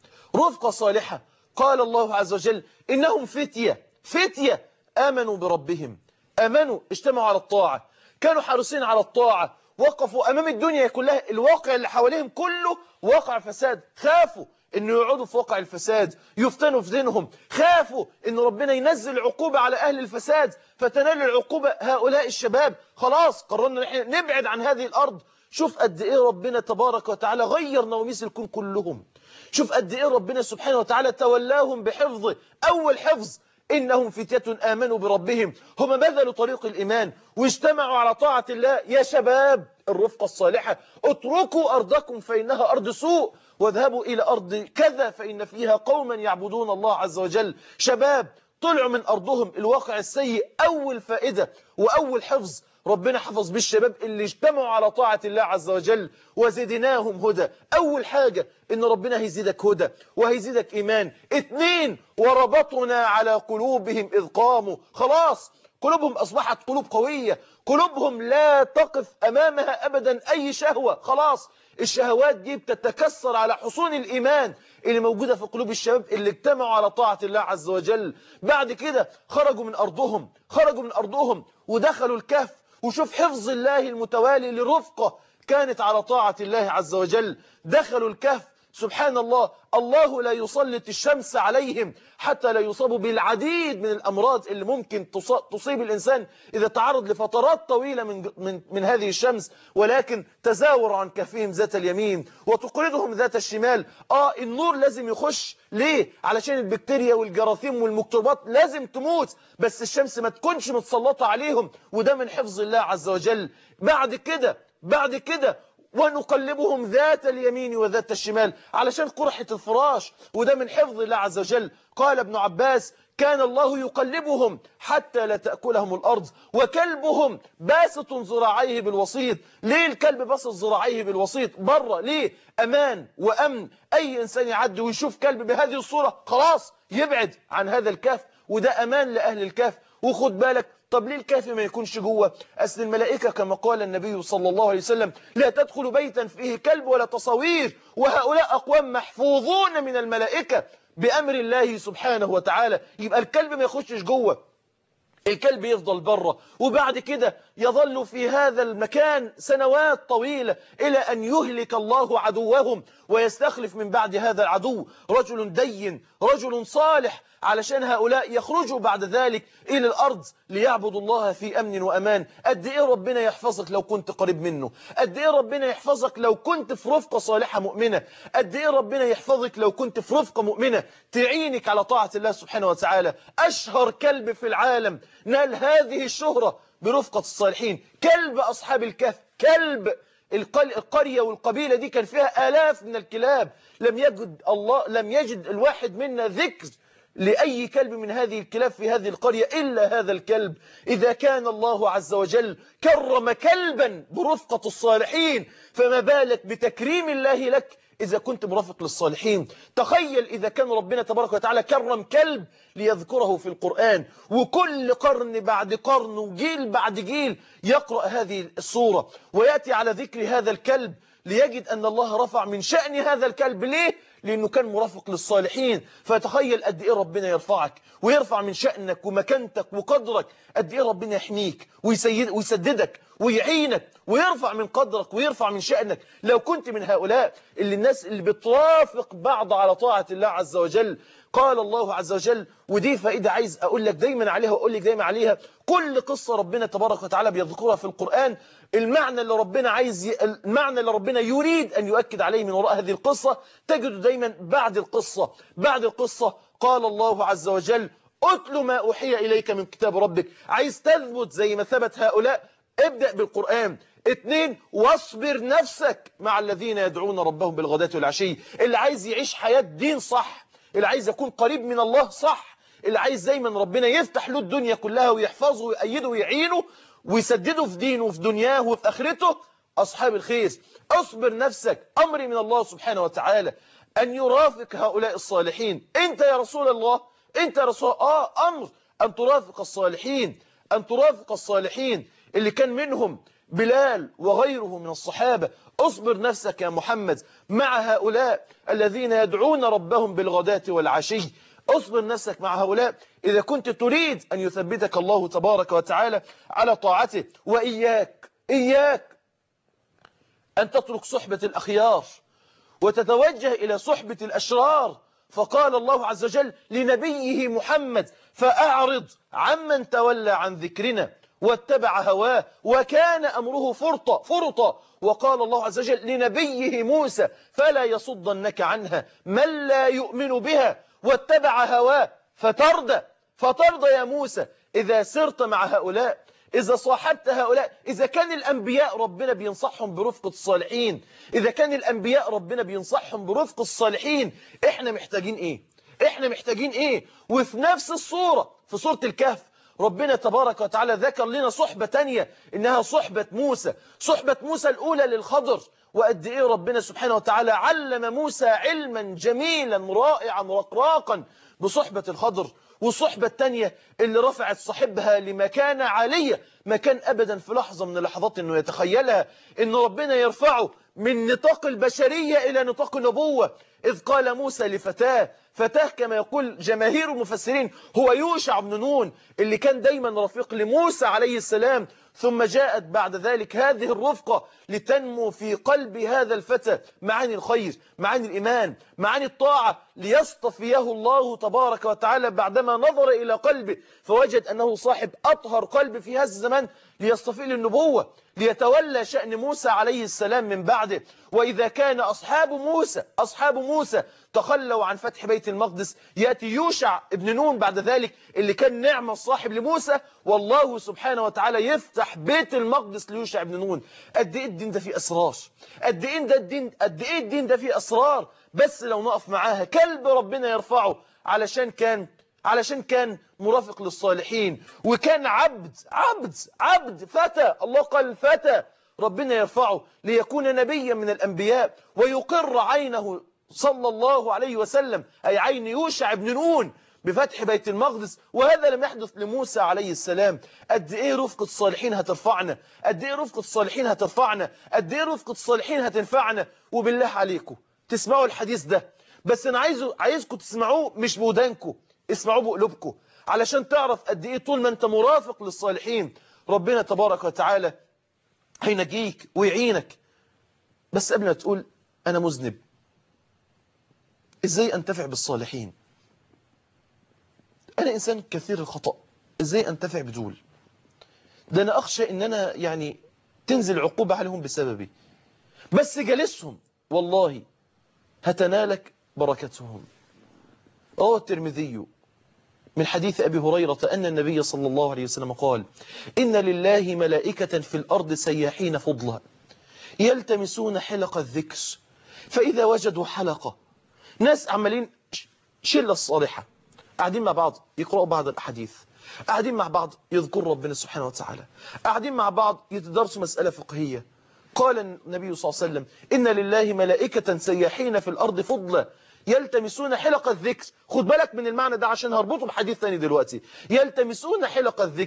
رفقة صالحة قال الله عز وجل إنهم فتية فتية آمنوا بربهم آمنوا اجتمعوا على الطاعة كانوا حريصين على الطاعة وقفوا أمام الدنيا كلها الواقع اللي حواليهم كله واقع فساد خافوا انه يقعدوا في واقع الفساد يفتنوا في دينهم خافوا ان ربنا ينزل عقوبة على اهل الفساد فتنال العقوبة هؤلاء الشباب خلاص قررنا نحن نبعد عن هذه الارض شوف قد ايه ربنا تبارك وتعالى غير نوميس الكون كلهم شوف قد ايه ربنا سبحانه وتعالى تولاهم بحفظه اول حفظ إنهم فتية آمنوا بربهم هم بذلوا طريق الإيمان واجتمعوا على طاعة الله يا شباب الرفقة الصالحة اتركوا أرضكم فإنها أرض سوء واذهبوا إلى أرض كذا فإن فيها قوما يعبدون الله عز وجل شباب طلعوا من أرضهم الواقع السيء أول فائدة وأول حفظ ربنا حفظ بالشباب اللي اجتمعوا على طاعة الله عز وجل وزدناهم هدى أول حاجة إن ربنا هيزيدك هدى وهيزيدك إيمان اتنين وربطنا على قلوبهم إذ قاموا خلاص قلوبهم أصبحت قلوب قوية قلوبهم لا تقف أمامها أبدا أي شهوة خلاص الشهوات دي بتتكسر على حصون الإيمان اللي موجودة في قلوب الشباب اللي اجتمعوا على طاعة الله عز وجل بعد كده خرجوا من أرضهم خرجوا من أرضهم ودخلوا الكهف وشوف حفظ الله المتوالي لرفقة كانت على طاعة الله عز وجل دخلوا الكهف سبحان الله الله لا يسلط الشمس عليهم حتى لا يصابوا بالعديد من الأمراض اللي ممكن تصيب الإنسان إذا تعرض لفترات طويلة من, من, من هذه الشمس ولكن تزاور عن كفهم ذات اليمين وتقرضهم ذات الشمال آه النور لازم يخش ليه؟ علشان البكتيريا والجراثيم والميكروبات لازم تموت بس الشمس ما تكونش متسلطة عليهم وده من حفظ الله عز وجل بعد كده بعد كده ونقلبهم ذات اليمين وذات الشمال علشان قرحة الفراش وده من حفظ الله عز وجل قال ابن عباس كان الله يقلبهم حتى لا تأكلهم الأرض وكلبهم باسط ذراعيه بالوسيط ليه الكلب باسط ذراعيه بالوسيط بره ليه أمان وأمن أي إنسان يعدي ويشوف كلب بهذه الصورة خلاص يبعد عن هذا الكهف وده أمان لأهل الكهف وخد بالك طب ليه الكهف ما يكونش جوه أصل الملائكة كما قال النبي صلى الله عليه وسلم لا تدخل بيتا فيه كلب ولا تصوير وهؤلاء أقوام محفوظون من الملائكة بأمر الله سبحانه وتعالى يبقى الكلب ما يخشش جوه الكلب يفضل بره وبعد كده يظل في هذا المكان سنوات طويلة إلى أن يهلك الله عدوهم ويستخلف من بعد هذا العدو رجل دين رجل صالح علشان هؤلاء يخرجوا بعد ذلك إلى الأرض ليعبدوا الله في أمن وأمان قد إيه ربنا يحفظك لو كنت قريب منه قد إيه ربنا يحفظك لو كنت في رفقة صالحة مؤمنة قد إيه ربنا يحفظك لو كنت في رفقة مؤمنة تعينك على طاعة الله سبحانه وتعالى أشهر كلب في العالم نال هذه الشهرة برفقة الصالحين كلب أصحاب الكهف كلب القرية والقبيلة دي كان فيها آلاف من الكلاب لم يجد الله لم يجد الواحد منا ذكر لأي كلب من هذه الكلاب في هذه القرية إلا هذا الكلب إذا كان الله عز وجل كرم كلبا برفقة الصالحين فما بالك بتكريم الله لك إذا كنت مرافق للصالحين تخيل إذا كان ربنا تبارك وتعالى كرم كلب ليذكره في القرآن وكل قرن بعد قرن وجيل بعد جيل يقرأ هذه الصورة ويأتي على ذكر هذا الكلب ليجد أن الله رفع من شأن هذا الكلب ليه؟ لأنه كان مرافق للصالحين فتخيل قد إيه ربنا يرفعك ويرفع من شأنك ومكانتك وقدرك قد إيه ربنا يحميك ويسيد ويسددك ويعينك ويرفع من قدرك ويرفع من شأنك لو كنت من هؤلاء اللي الناس اللي بترافق بعض على طاعة الله عز وجل قال الله عز وجل ودي فائدة عايز أقول لك دايما عليها وأقول لك دايما عليها كل قصة ربنا تبارك وتعالى بيذكرها في القرآن المعنى اللي ربنا عايز ي... المعنى اللي ربنا يريد أن يؤكد عليه من وراء هذه القصة تجد دايما بعد القصة بعد القصة قال الله عز وجل أتل ما أوحي إليك من كتاب ربك عايز تثبت زي ما ثبت هؤلاء ابدأ بالقرآن اثنين واصبر نفسك مع الذين يدعون ربهم بالغداة والعشي اللي عايز يعيش حياة دين صح اللي عايز يكون قريب من الله صح اللي عايز دايما ربنا يفتح له الدنيا كلها ويحفظه ويأيده ويعينه ويسدده في دينه وفي دنياه وفي آخرته أصحاب الخير اصبر نفسك أمري من الله سبحانه وتعالى أن يرافق هؤلاء الصالحين أنت يا رسول الله أنت يا رسول الله آه أمر أن ترافق الصالحين أن ترافق الصالحين اللي كان منهم بلال وغيره من الصحابة اصبر نفسك يا محمد مع هؤلاء الذين يدعون ربهم بالغداة والعشي اصبر نفسك مع هؤلاء إذا كنت تريد أن يثبتك الله تبارك وتعالى على طاعته وإياك إياك أن تترك صحبة الأخيار وتتوجه إلى صحبة الأشرار فقال الله عز وجل لنبيه محمد فأعرض عمن تولى عن ذكرنا واتبع هواه وكان أمره فرطا فرطا وقال الله عز وجل لنبيه موسى فلا يصدنك عنها من لا يؤمن بها واتبع هواه فترضى فترضى يا موسى إذا سرت مع هؤلاء إذا صاحبت هؤلاء إذا كان الأنبياء ربنا بينصحهم برفقة الصالحين إذا كان الأنبياء ربنا بينصحهم برفق الصالحين إحنا محتاجين إيه إحنا محتاجين إيه وفي نفس الصورة في صورة الكهف ربنا تبارك وتعالى ذكر لنا صحبة تانية إنها صحبة موسى صحبة موسى الأولى للخضر وقد إيه ربنا سبحانه وتعالى علم موسى علما جميلا رائعا رقراقا بصحبة الخضر والصحبة التانية اللي رفعت صاحبها لمكانة عالية ما كان أبدا في لحظة من اللحظات أنه يتخيلها أن ربنا يرفعه من نطاق البشرية إلى نطاق النبوة إذ قال موسى لفتاه فتاه كما يقول جماهير المفسرين هو يوشع بن نون اللي كان دايما رفيق لموسى عليه السلام ثم جاءت بعد ذلك هذه الرفقة لتنمو في قلب هذا الفتى معاني الخير معاني الإيمان معاني الطاعة ليصطفيه الله تبارك وتعالى بعدما نظر إلى قلبه فوجد أنه صاحب أطهر قلب في هذا الزمان ليصطفيه للنبوة ليتولى شأن موسى عليه السلام من بعده وإذا كان أصحاب موسى أصحاب موسى تخلوا عن فتح بيت المقدس يأتي يوشع ابن نون بعد ذلك اللي كان نعمة الصاحب لموسى والله سبحانه وتعالى يفتح بيت المقدس ليوشع ابن نون قد إيه الدين ده فيه أسرار قد إيه ده الدين قد إيه الدين ده فيه أسرار بس لو نقف معاها كلب ربنا يرفعه علشان كان علشان كان مرافق للصالحين وكان عبد عبد عبد فتى الله قال فتى ربنا يرفعه ليكون نبيا من الأنبياء ويقر عينه صلى الله عليه وسلم أي عين يوشع بن نون بفتح بيت المقدس وهذا لم يحدث لموسى عليه السلام قد ايه رفقة الصالحين هترفعنا قد ايه رفقة الصالحين هترفعنا قد ايه رفقة الصالحين هتنفعنا وبالله عليكم تسمعوا الحديث ده بس انا عايزه عايزكم تسمعوه مش بودانكم اسمعوه بقلوبكم علشان تعرف قد ايه طول ما انت مرافق للصالحين ربنا تبارك وتعالى هينجيك ويعينك بس قبل ما تقول انا مذنب ازاي انتفع بالصالحين انا انسان كثير الخطأ ازاي انتفع بدول ده انا اخشى ان انا يعني تنزل عقوبة عليهم بسببي بس جالسهم والله هتنالك بركتهم روى الترمذي من حديث أبي هريرة أن النبي صلى الله عليه وسلم قال إن لله ملائكة في الأرض سياحين فضلا يلتمسون حلق الذكر فإذا وجدوا حلقة ناس عمالين شلة الصالحة قاعدين مع بعض يقرأوا بعض الأحاديث قاعدين مع بعض يذكروا ربنا سبحانه وتعالى قاعدين مع بعض يتدرسوا مسألة فقهية قال النبي صلى الله عليه وسلم إن لله ملائكة سياحين في الأرض فضلا يلتمسون حلق الذكر خد بالك من المعنى ده عشان هربطه بحديث ثاني دلوقتي يلتمسون حلق الذكر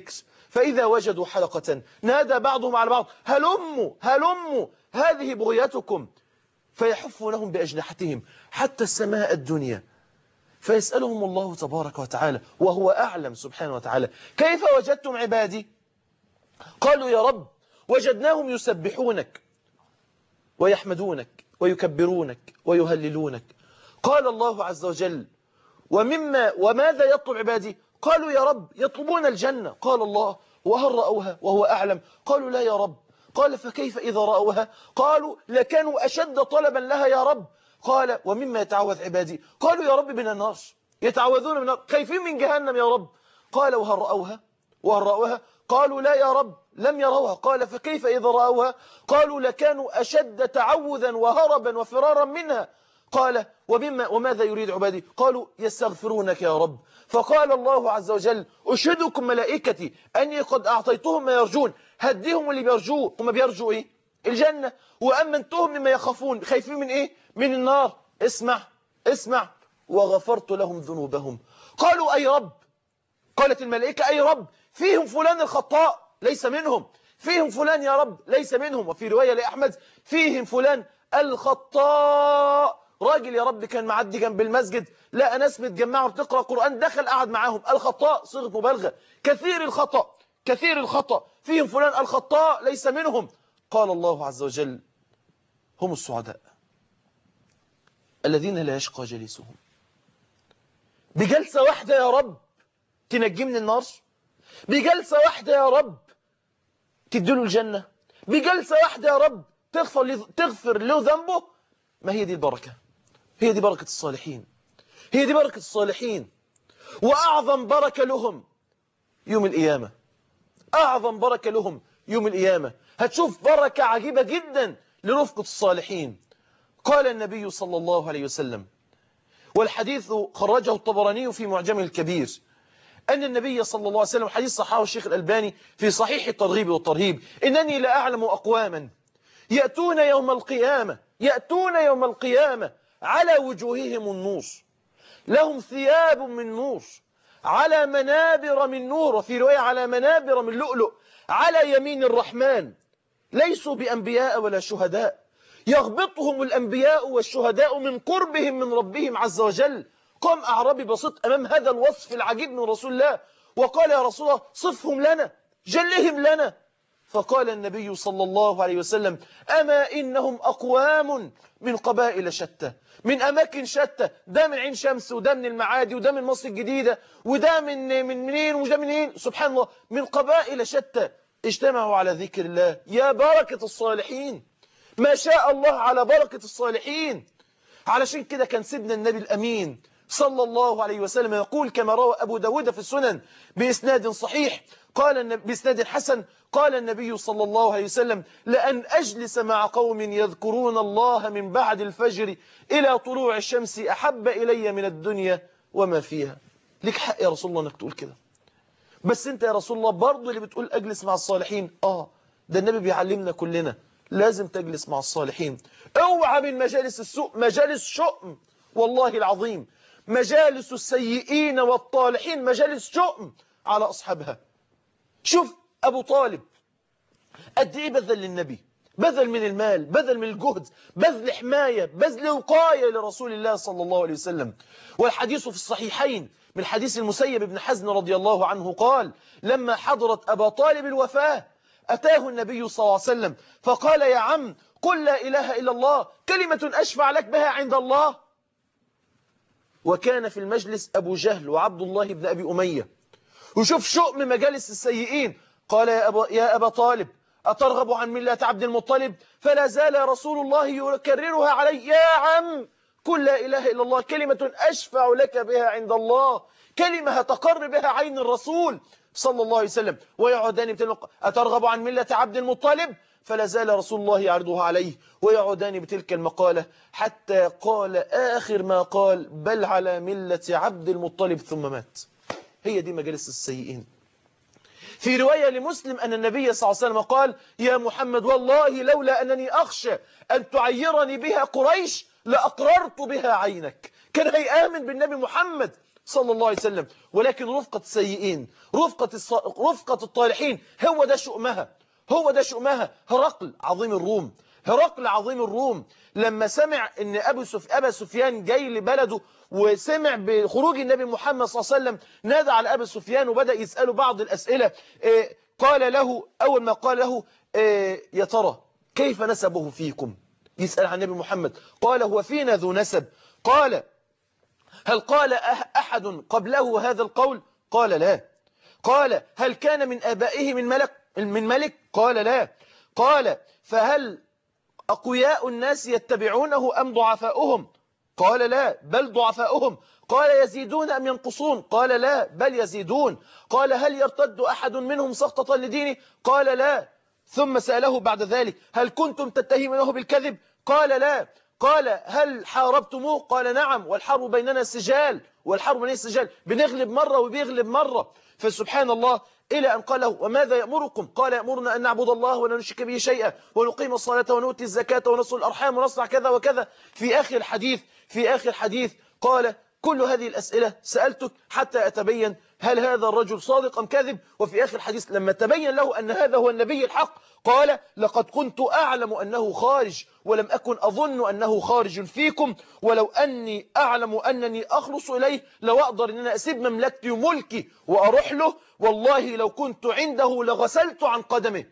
فإذا وجدوا حلقة نادى بعضهم على بعض هلموا هلموا هذه بغيتكم فيحفونهم بأجنحتهم حتى السماء الدنيا فيسألهم الله تبارك وتعالى وهو أعلم سبحانه وتعالى كيف وجدتم عبادي قالوا يا رب وجدناهم يسبحونك ويحمدونك ويكبرونك ويهللونك قال الله عز وجل ومما وماذا يطلب عبادي قالوا يا رب يطلبون الجنة قال الله وهل رأوها وهو أعلم قالوا لا يا رب قال فكيف إذا رأوها قالوا لكانوا أشد طلبا لها يا رب قال ومما يتعوذ عبادي قالوا يا رب من النار يتعوذون من النار خايفين من جهنم يا رب قال وهل رأوها وهل رأوها قالوا لا يا رب لم يروها قال فكيف إذا رأوها قالوا لكانوا أشد تعوذا وهربا وفرارا منها قال ومما وماذا يريد عبادي قالوا يستغفرونك يا رب فقال الله عز وجل أشهدكم ملائكتي أني قد أعطيتهم ما يرجون هديهم اللي بيرجوه هم بيرجوا إيه الجنة وأمنتهم مما يخافون خايفين من إيه من النار اسمع اسمع وغفرت لهم ذنوبهم قالوا أي رب قالت الملائكة أي رب فيهم فلان الخطاء ليس منهم فيهم فلان يا رب ليس منهم وفي رواية لأحمد فيهم فلان الخطاء راجل يا رب كان معدي جنب المسجد لقى ناس متجمعه بتقرا قران دخل قعد معاهم الخطاء صيغه مبالغه كثير الخطا كثير الخطا فيهم فلان الخطاء ليس منهم قال الله عز وجل هم السعداء الذين لا يشقى جليسهم بجلسه واحده يا رب تنجي من النار بجلسه واحده يا رب تديله الجنه بجلسه واحده يا رب تغفر له تغفر له ذنبه ما هي دي البركه هي دي بركة الصالحين هي دي بركة الصالحين وأعظم بركة لهم يوم القيامة أعظم بركة لهم يوم القيامة هتشوف بركة عجيبة جدا لرفقة الصالحين قال النبي صلى الله عليه وسلم والحديث خرجه الطبراني في معجمه الكبير أن النبي صلى الله عليه وسلم حديث صححه الشيخ الألباني في صحيح الترغيب والترهيب إنني لا أعلم أقواما يأتون يوم القيامة يأتون يوم القيامة على وجوههم النور لهم ثياب من نور على منابر من نور وفي رواية على منابر من لؤلؤ على يمين الرحمن ليسوا بأنبياء ولا شهداء يغبطهم الأنبياء والشهداء من قربهم من ربهم عز وجل قام أعرابي بسيط أمام هذا الوصف العجيب من رسول الله وقال يا رسول الله صفهم لنا جلهم لنا فقال النبي صلى الله عليه وسلم أما إنهم أقوام من قبائل شتى من أماكن شتى ده من عين شمس وده من المعادي وده من مصر الجديدة وده من من منين وده منين سبحان الله من قبائل شتى اجتمعوا على ذكر الله يا بركة الصالحين ما شاء الله على بركة الصالحين علشان كده كان سيدنا النبي الأمين صلى الله عليه وسلم يقول كما روى أبو داود في السنن بإسناد صحيح قال النبي بإسناد حسن قال النبي صلى الله عليه وسلم لأن أجلس مع قوم يذكرون الله من بعد الفجر إلى طلوع الشمس أحب إلي من الدنيا وما فيها لك حق يا رسول الله أنك تقول كده بس أنت يا رسول الله برضو اللي بتقول أجلس مع الصالحين آه ده النبي بيعلمنا كلنا لازم تجلس مع الصالحين اوعى من مجالس السوء مجالس شؤم والله العظيم مجالس السيئين والطالحين مجالس شؤم على أصحابها شوف أبو طالب قد إيه بذل للنبي بذل من المال بذل من الجهد بذل حماية بذل وقاية لرسول الله صلى الله عليه وسلم والحديث في الصحيحين من حديث المسيب بن حزن رضي الله عنه قال لما حضرت أبا طالب الوفاة أتاه النبي صلى الله عليه وسلم فقال يا عم قل لا إله إلا الله كلمة أشفع لك بها عند الله وكان في المجلس أبو جهل وعبد الله بن أبي أمية وشوف شؤم مجالس السيئين قال يا أبا, يا أبا طالب أترغب عن ملة عبد المطلب فلا زال رسول الله يكررها علي يا عم قل لا إله إلا الله كلمة أشفع لك بها عند الله كلمة هتقر بها عين الرسول صلى الله عليه وسلم ويعودان بتلك أترغب عن ملة عبد المطلب فلا زال رسول الله يعرضها عليه ويعودان بتلك المقالة حتى قال آخر ما قال بل على ملة عبد المطلب ثم مات هي دي مجالس السيئين في رواية لمسلم أن النبي صلى الله عليه وسلم قال يا محمد والله لولا أنني أخشى أن تعيرني بها قريش لأقررت بها عينك كان هيآمن بالنبي محمد صلى الله عليه وسلم ولكن رفقة السيئين رفقة, الص... رفقة الطالحين هو ده شؤمها هو ده شؤمها هرقل عظيم الروم هرقل عظيم الروم لما سمع ان أبو سف... أبا سفيان جاي لبلده وسمع بخروج النبي محمد صلى الله عليه وسلم نادى على أبا سفيان وبدأ يسأله بعض الأسئلة إيه قال له أول ما قال له إيه يا ترى كيف نسبه فيكم يسأل عن النبي محمد قال هو فينا ذو نسب قال هل قال أحد قبله هذا القول قال لا قال هل كان من آبائه من ملك من ملك قال لا قال فهل أقوياء الناس يتبعونه أم ضعفاؤهم قال لا بل ضعفاؤهم قال يزيدون أم ينقصون قال لا بل يزيدون قال هل يرتد أحد منهم سخطة لدينه قال لا ثم سأله بعد ذلك هل كنتم تتهمونه بالكذب قال لا قال هل حاربتموه قال نعم والحرب بيننا سجال والحرب بيننا سجال بنغلب مرة وبيغلب مرة فسبحان الله إلى أن قال له وماذا يأمركم قال يأمرنا أن نعبد الله ولا نشرك به شيئا ونقيم الصلاة ونؤتي الزكاة ونصل الأرحام ونصنع كذا وكذا في آخر الحديث في آخر الحديث قال كل هذه الأسئلة سألتك حتى أتبين هل هذا الرجل صادق أم كذب وفي آخر الحديث لما تبين له أن هذا هو النبي الحق قال لقد كنت أعلم أنه خارج ولم أكن أظن أنه خارج فيكم ولو أني أعلم أنني أخلص إليه لو أقدر أن أنا أسيب مملكتي وملكي وأروح له والله لو كنت عنده لغسلت عن قدمه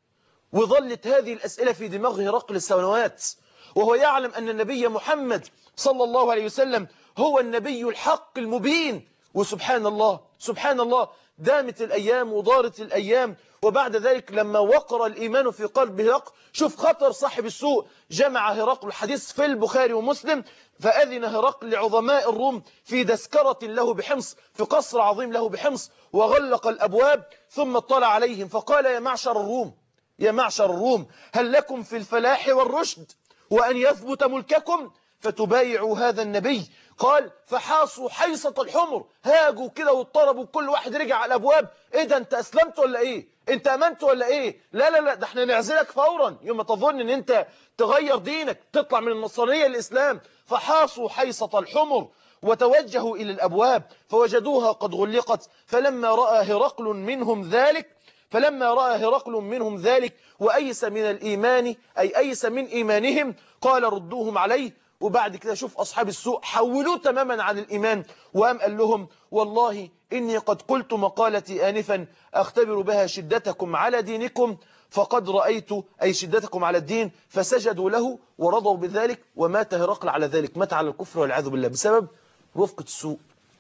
وظلت هذه الأسئلة في دماغه رقل السنوات وهو يعلم أن النبي محمد صلى الله عليه وسلم هو النبي الحق المبين وسبحان الله سبحان الله دامت الأيام ودارت الأيام وبعد ذلك لما وقر الإيمان في قلب هرقل شوف خطر صاحب السوء جمع هرقل الحديث في البخاري ومسلم فأذن هرقل لعظماء الروم في دسكرة له بحمص في قصر عظيم له بحمص وغلق الأبواب ثم اطلع عليهم فقال يا معشر الروم يا معشر الروم هل لكم في الفلاح والرشد وأن يثبت ملككم فتبايعوا هذا النبي قال فحاصوا حيصة الحمر هاجوا كده واضطربوا كل واحد رجع على الأبواب ايه ده انت أسلمت ولا ايه انت أمنت ولا ايه لا لا لا ده احنا نعزلك فورا يوم تظن ان انت تغير دينك تطلع من النصرانية للإسلام فحاصوا حيصة الحمر وتوجهوا إلى الأبواب فوجدوها قد غلقت فلما رأى هرقل منهم ذلك فلما رأى هرقل منهم ذلك وأيس من الإيمان أي أيس من إيمانهم قال ردوهم عليه وبعد كده شوف أصحاب السوء حولوه تماما عن الإيمان وقام قال لهم والله إني قد قلت مقالتي آنفا أختبر بها شدتكم على دينكم فقد رأيت أي شدتكم على الدين فسجدوا له ورضوا بذلك ومات هرقل على ذلك مات على الكفر والعياذ بالله بسبب رفقة السوء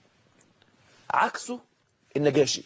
عكسه النجاشي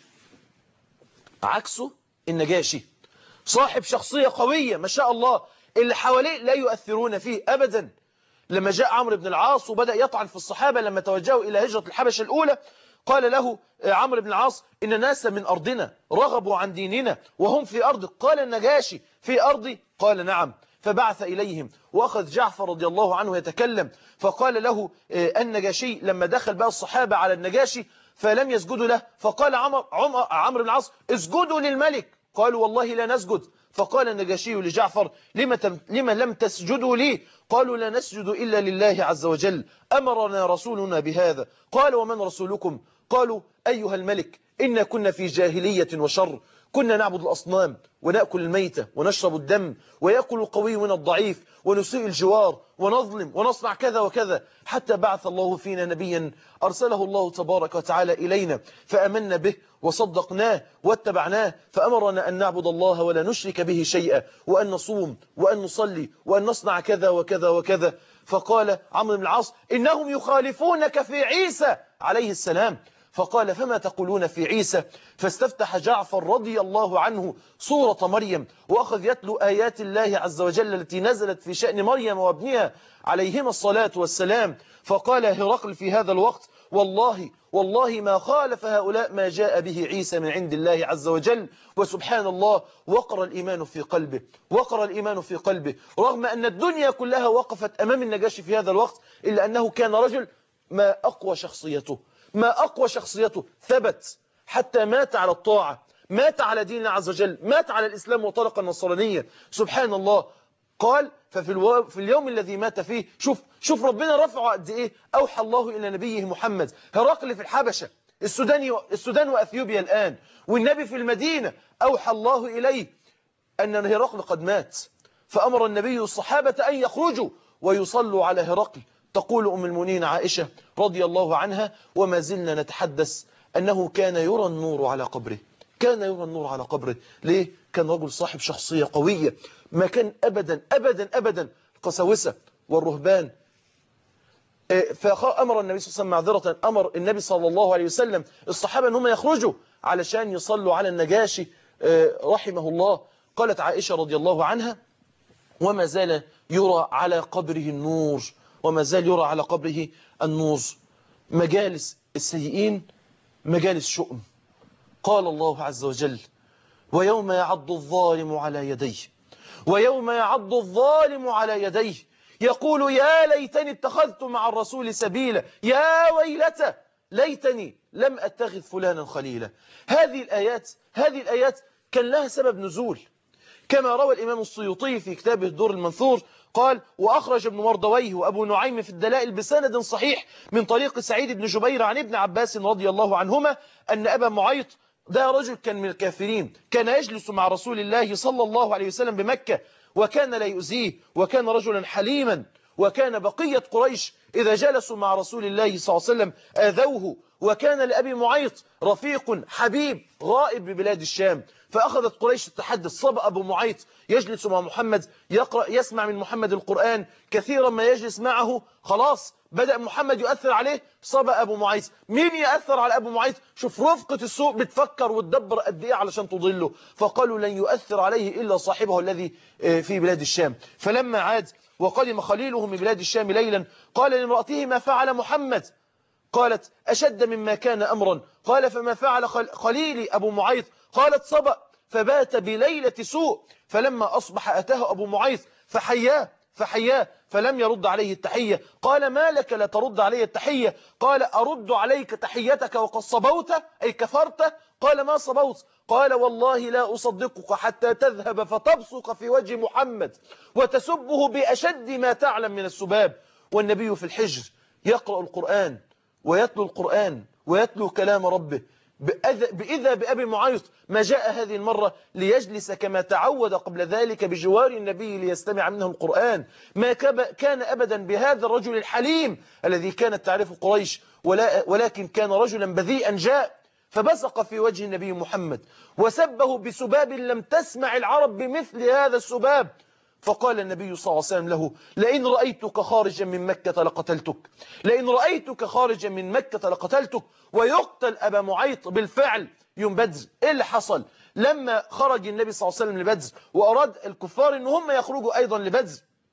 عكسه النجاشي صاحب شخصية قوية ما شاء الله اللي حواليه لا يؤثرون فيه أبدا لما جاء عمرو بن العاص وبدأ يطعن في الصحابة لما توجهوا إلى هجرة الحبشة الأولى قال له عمرو بن العاص إن ناس من أرضنا رغبوا عن ديننا وهم في أرضك قال النجاشي في أرضي قال نعم فبعث إليهم وأخذ جعفر رضي الله عنه يتكلم فقال له النجاشي لما دخل بقى الصحابة على النجاشي فلم يسجدوا له فقال عمر عمر عمرو بن العاص اسجدوا للملك قالوا والله لا نسجد فقال النجاشي لجعفر لما, تم لما لم تسجدوا لي قالوا لا نسجد إلا لله عز وجل أمرنا رسولنا بهذا قال ومن رسولكم قالوا أيها الملك إنا كنا في جاهلية وشر كنا نعبد الأصنام ونأكل الميتة ونشرب الدم ويأكل القوي من الضعيف ونسيء الجوار ونظلم ونصنع كذا وكذا حتى بعث الله فينا نبيا أرسله الله تبارك وتعالى إلينا فأمنا به وصدقناه واتبعناه فأمرنا أن نعبد الله ولا نشرك به شيئا وأن نصوم وأن نصلي وأن نصنع كذا وكذا وكذا فقال عمرو بن العاص إنهم يخالفونك في عيسى عليه السلام فقال فما تقولون في عيسى فاستفتح جعفر رضي الله عنه سورة مريم وأخذ يتلو آيات الله عز وجل التي نزلت في شأن مريم وابنها عليهما الصلاة والسلام فقال هرقل في هذا الوقت والله والله ما خالف هؤلاء ما جاء به عيسى من عند الله عز وجل وسبحان الله وقر الإيمان في قلبه وقر الإيمان في قلبه رغم أن الدنيا كلها وقفت أمام النجاشي في هذا الوقت إلا أنه كان رجل ما أقوى شخصيته ما أقوى شخصيته ثبت حتى مات على الطاعة مات على دين الله عز وجل مات على الإسلام وطرق النصرانية سبحان الله قال ففي الو... في اليوم الذي مات فيه شوف شوف ربنا رفعه قد ايه اوحى الله الى نبيه محمد هرقل في الحبشه السودان و... السودان واثيوبيا الان والنبي في المدينه اوحى الله اليه ان هرقل قد مات فامر النبي الصحابه ان يخرجوا ويصلوا على هرقل تقول ام المؤمنين عائشه رضي الله عنها وما زلنا نتحدث انه كان يرى النور على قبره كان يرى النور على قبره ليه كان رجل صاحب شخصيه قويه ما كان أبدا أبدا أبدا القساوسة والرهبان فأمر النبي صلى الله عليه وسلم معذرة أمر النبي صلى الله عليه وسلم الصحابة أنهم يخرجوا علشان يصلوا على النجاشي رحمه الله قالت عائشة رضي الله عنها وما زال يرى على قبره النور وما زال يرى على قبره النور مجالس السيئين مجالس شؤم قال الله عز وجل ويوم يعض الظالم على يديه ويوم يعض الظالم على يديه يقول يا ليتني اتخذت مع الرسول سبيلا يا ويلتى ليتني لم أتخذ فلانا خليلا هذه الآيات هذه الآيات كان لها سبب نزول كما روى الإمام السيوطي في كتابه الدور المنثور قال وأخرج ابن مردويه وأبو نعيم في الدلائل بسند صحيح من طريق سعيد بن جبير عن ابن عباس رضي الله عنهما أن أبا معيط ده رجل كان من الكافرين كان يجلس مع رسول الله صلى الله عليه وسلم بمكة وكان لا يؤذيه وكان رجلا حليما وكان بقية قريش إذا جلسوا مع رسول الله صلى الله عليه وسلم آذوه وكان لأبي معيط رفيق حبيب غائب ببلاد الشام فأخذت قريش تتحدث صبأ أبو معيط يجلس مع محمد يقرأ يسمع من محمد القرآن كثيرا ما يجلس معه خلاص بدأ محمد يؤثر عليه صبأ أبو معيط مين يأثر على أبو معيط شوف رفقة السوق بتفكر وتدبر قد إيه علشان تضله فقالوا لن يؤثر عليه إلا صاحبه الذي في بلاد الشام فلما عاد وقدم خليله من بلاد الشام ليلا قال لامرأته ما فعل محمد قالت أشد مما كان أمرا قال فما فعل خليلي أبو معيط قالت صبأ فبات بليلة سوء فلما أصبح أتاه أبو معيط فحياه فحياه فلم يرد عليه التحية قال ما لك لا ترد علي التحية قال أرد عليك تحيتك وقد صبوت أي كفرت قال ما صبوت قال والله لا أصدقك حتى تذهب فتبصق في وجه محمد وتسبه بأشد ما تعلم من السباب والنبي في الحجر يقرأ القرآن ويتلو القرآن ويتلو كلام ربه بإذا بأبي معيط ما جاء هذه المرة ليجلس كما تعود قبل ذلك بجوار النبي ليستمع منه القرآن ما كان أبدا بهذا الرجل الحليم الذي كانت تعرف قريش ولكن كان رجلا بذيئا جاء فبصق في وجه النبي محمد وسبه بسباب لم تسمع العرب بمثل هذا السباب فقال النبي صلى الله عليه وسلم له لئن رأيتك خارجا من مكة لقتلتك لئن رأيتك خارجا من مكة لقتلتك ويقتل أبا معيط بالفعل يوم بدر إيه اللي حصل لما خرج النبي صلى الله عليه وسلم لبدر وأراد الكفار أن هم يخرجوا أيضا لبدر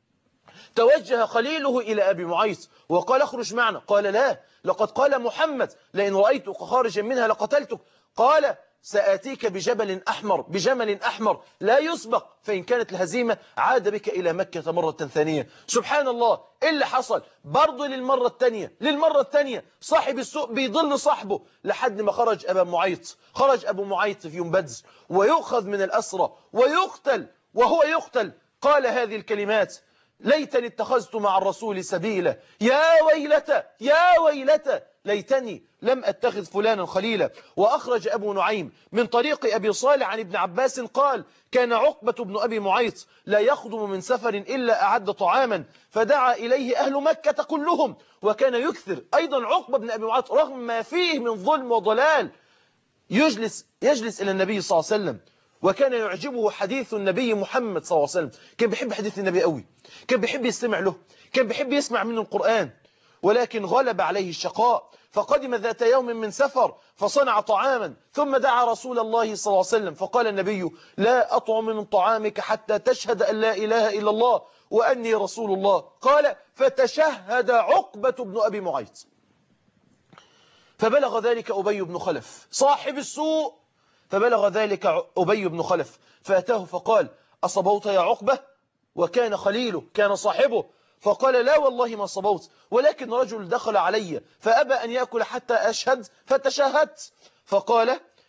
توجه خليله إلى أبي معيط وقال اخرج معنا قال لا لقد قال محمد لئن رأيتك خارجا منها لقتلتك قال سآتيك بجبل أحمر بجمل أحمر لا يسبق فإن كانت الهزيمة عاد بك إلى مكة مرة ثانية سبحان الله إيه اللي حصل برضه للمرة الثانية للمرة الثانية صاحب السوق بيضل صاحبه لحد ما خرج أبا معيط خرج أبو معيط في يوم بدر ويؤخذ من الأسرى ويقتل وهو يقتل قال هذه الكلمات ليتني اتخذت مع الرسول سبيلا يا ويلتى يا ويلتى ليتني لم أتخذ فلانا خليلا وأخرج أبو نعيم من طريق أبي صالح عن ابن عباس قال كان عقبة بن أبي معيط لا يخدم من سفر إلا أعد طعاما فدعا إليه أهل مكة كلهم وكان يكثر أيضا عقبة بن أبي معيط رغم ما فيه من ظلم وضلال يجلس, يجلس إلى النبي صلى الله عليه وسلم وكان يعجبه حديث النبي محمد صلى الله عليه وسلم كان بيحب حديث النبي قوي كان بيحب يستمع له كان بيحب يسمع منه القرآن ولكن غلب عليه الشقاء فقدم ذات يوم من سفر فصنع طعاما ثم دعا رسول الله صلى الله عليه وسلم فقال النبي لا أطعم من طعامك حتى تشهد أن لا إله إلا الله وأني رسول الله قال فتشهد عقبة بن أبي معيط فبلغ ذلك أبي بن خلف صاحب السوء فبلغ ذلك أبي بن خلف فأتاه فقال أصبوت يا عقبة وكان خليله كان صاحبه فقال لا والله ما صبوت ولكن رجل دخل علي فأبى أن يأكل حتى أشهد فتشهدت فقال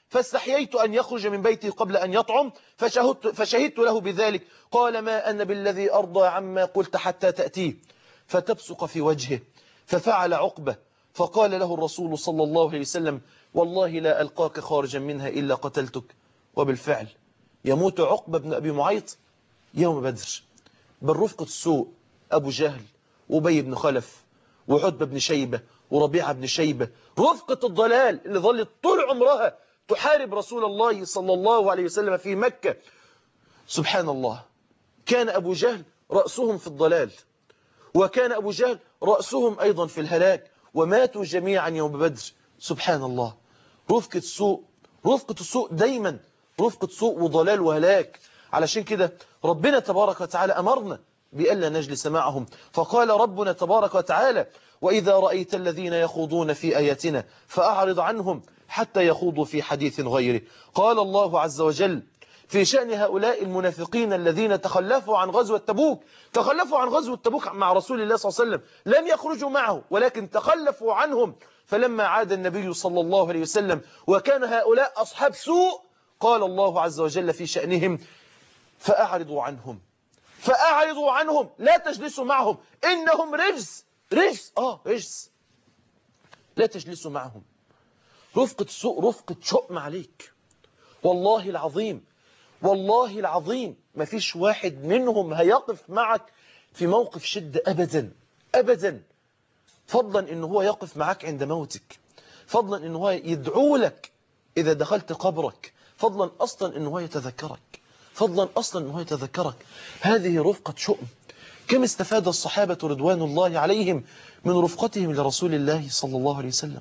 فاستحييت أن يخرج من بيتي قبل أن يطعم فشهدت, فشهدت له بذلك قال ما أنا بالذي أرضى عما قلت حتى تأتيه فتبصق في وجهه ففعل عقبة فقال له الرسول صلى الله عليه وسلم والله لا ألقاك خارجا منها إلا قتلتك وبالفعل يموت عقبة بن أبي معيط يوم بدر بالرفقة السوء أبو جهل وبي بن خلف وعتبة بن شيبة وربيعة بن شيبة رفقة الضلال اللي ظلت طول عمرها تحارب رسول الله صلى الله عليه وسلم في مكة سبحان الله كان أبو جهل رأسهم في الضلال وكان أبو جهل رأسهم أيضا في الهلاك وماتوا جميعا يوم بدر سبحان الله رفقة السوء رفقة السوء دايما رفقة سوء وضلال وهلاك علشان كده ربنا تبارك وتعالى أمرنا بألا نجلس معهم فقال ربنا تبارك وتعالى وإذا رأيت الذين يخوضون في آياتنا فأعرض عنهم حتى يخوضوا في حديث غيره قال الله عز وجل في شأن هؤلاء المنافقين الذين تخلفوا عن غزوة تبوك تخلفوا عن غزوة تبوك مع رسول الله صلى الله عليه وسلم لم يخرجوا معه ولكن تخلفوا عنهم فلما عاد النبي صلى الله عليه وسلم وكان هؤلاء أصحاب سوء قال الله عز وجل في شأنهم فأعرضوا عنهم فأعرضوا عنهم لا تجلسوا معهم إنهم رجس رجس آه رجس لا تجلسوا معهم رفقة سوء رفقة شؤم عليك والله العظيم والله العظيم ما فيش واحد منهم هيقف معك في موقف شدة أبدا أبدا فضلا إن هو يقف معك عند موتك فضلا إن هو يدعو لك إذا دخلت قبرك فضلا أصلا إن هو يتذكرك فضلا أصلا إن هو يتذكرك هذه رفقة شؤم كم استفاد الصحابة رضوان الله عليهم من رفقتهم لرسول الله صلى الله عليه وسلم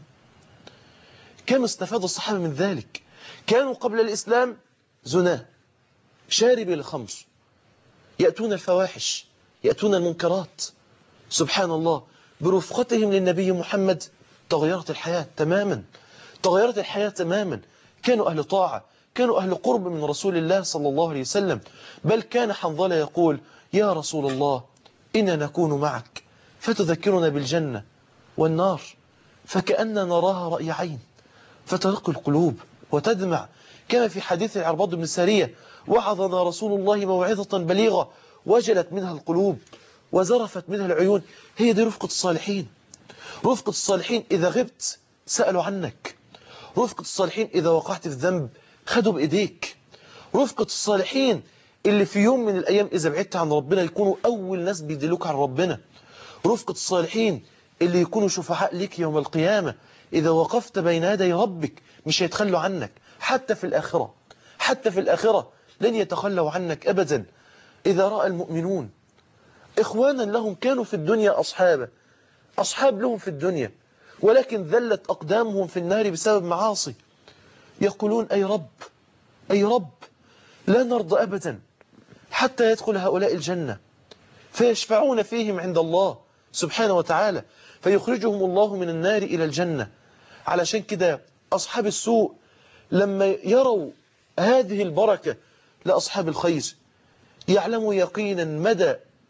كم استفاد الصحابة من ذلك كانوا قبل الإسلام زناه شاربي الخمر يأتون الفواحش يأتون المنكرات سبحان الله برفقتهم للنبي محمد تغيرت الحياة تماما تغيرت الحياة تماما كانوا أهل طاعة كانوا أهل قرب من رسول الله صلى الله عليه وسلم بل كان حنظلة يقول يا رسول الله إنا نكون معك فتذكرنا بالجنة والنار فكأننا نراها رأي عين فترق القلوب وتدمع كما في حديث العرباض بن سارية وعظنا رسول الله موعظة بليغة وجلت منها القلوب وزرفت منها العيون هي دي رفقة الصالحين رفقة الصالحين إذا غبت سألوا عنك رفقة الصالحين إذا وقعت في ذنب خدوا بإيديك رفقة الصالحين اللي في يوم من الأيام إذا بعدت عن ربنا يكونوا أول ناس بيدلوك عن ربنا رفقة الصالحين اللي يكونوا شفعاء لك يوم القيامة إذا وقفت بين يدي ربك مش هيتخلوا عنك حتى في الآخرة حتى في الآخرة لن يتخلوا عنك أبدا إذا رأى المؤمنون إخوانا لهم كانوا في الدنيا أصحابا أصحاب لهم في الدنيا ولكن ذلت أقدامهم في النار بسبب معاصي يقولون أي رب أي رب لا نرضى أبدا حتى يدخل هؤلاء الجنة فيشفعون فيهم عند الله سبحانه وتعالى فيخرجهم الله من النار إلى الجنة علشان كده أصحاب السوء لما يروا هذه البركة لأصحاب الخير يعلموا يقينا مدى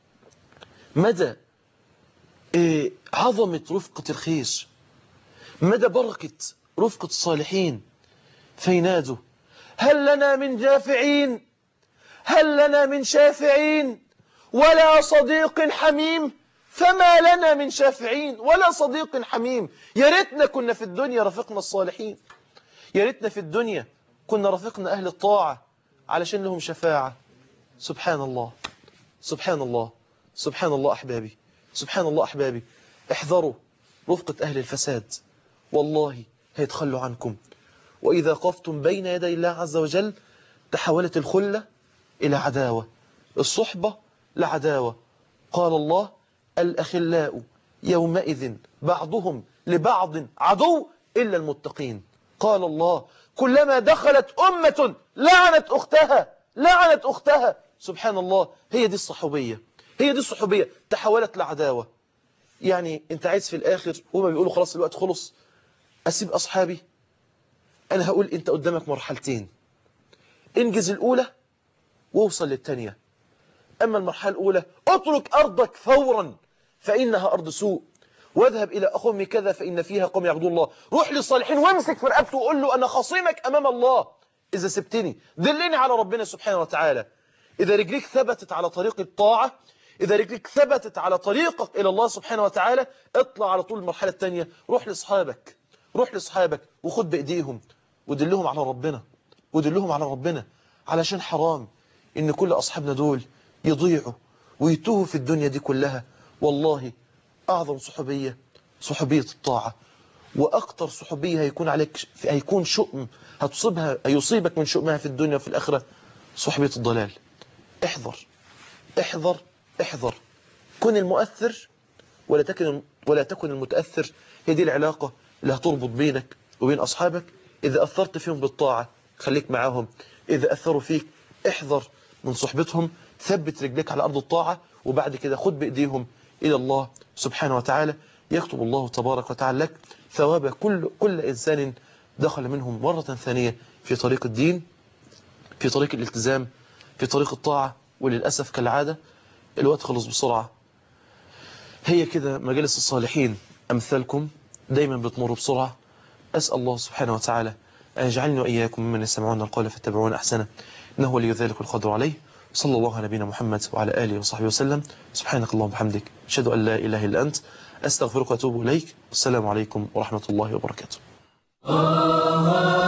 مدى إيه عظمة رفقة الخير مدى بركة رفقة الصالحين فينادوا هل لنا من جافعين هل لنا من شافعين ولا صديق حميم فما لنا من شافعين ولا صديق حميم يا ريتنا كنا في الدنيا رفقنا الصالحين يا ريتنا في الدنيا كنا رفقنا أهل الطاعة علشان لهم شفاعة سبحان الله سبحان الله سبحان الله أحبابي سبحان الله أحبابي احذروا رفقة أهل الفساد والله هيتخلوا عنكم وإذا قفتم بين يدي الله عز وجل تحولت الخلة إلى عداوة الصحبة لعداوة قال الله الأخلاء يومئذ بعضهم لبعض عدو إلا المتقين قال الله كلما دخلت أمة لعنت أختها لعنت أختها سبحان الله هي دي الصحوبية هي دي الصحوبية تحولت لعداوة يعني انت عايز في الآخر هما بيقولوا خلاص الوقت خلص أسيب أصحابي أنا هقول أنت قدامك مرحلتين انجز الأولى واوصل للتانية أما المرحلة الأولى اترك أرضك فورا فإنها أرض سوء واذهب إلى أخوم كذا فإن فيها قوم يعبدون الله روح للصالحين وامسك في رقبته وقول له أنا خصيمك أمام الله إذا سبتني دلني على ربنا سبحانه وتعالى إذا رجليك ثبتت على طريق الطاعة إذا رجليك ثبتت على طريقك إلى الله سبحانه وتعالى اطلع على طول المرحلة الثانية روح لأصحابك روح لأصحابك وخد بإيديهم ودلهم على ربنا ودلهم على ربنا علشان حرام إن كل أصحابنا دول يضيعوا ويتوهوا في الدنيا دي كلها والله أعظم صحوبية صحوبية الطاعة وأكتر صحوبية هيكون عليك هيكون شؤم هتصيبها هيصيبك من شؤمها في الدنيا وفي الآخرة صحبية الضلال احذر احذر احذر كن المؤثر ولا تكن ولا تكن المتأثر هي دي العلاقة اللي هتربط بينك وبين أصحابك إذا أثرت فيهم بالطاعة خليك معاهم إذا أثروا فيك احذر من صحبتهم ثبت رجليك على أرض الطاعة وبعد كده خد بإيديهم إلى الله سبحانه وتعالى يكتب الله تبارك وتعالى لك ثواب كل كل إنسان دخل منهم مرة ثانية في طريق الدين في طريق الالتزام في طريق الطاعة وللأسف كالعادة الوقت خلص بسرعة هي كده مجالس الصالحين أمثالكم دايما بتمر بسرعة أسأل الله سبحانه وتعالى أن يجعلني وإياكم ممن يستمعون القول فاتبعون أحسنه إنه ولي ذلك القدر عليه صلى الله على نبينا محمد وعلى آله وصحبه وسلم سبحانك اللهم وبحمدك أشهد أن لا إله إلا أنت أستغفرك وأتوب إليك والسلام عليكم ورحمة الله وبركاته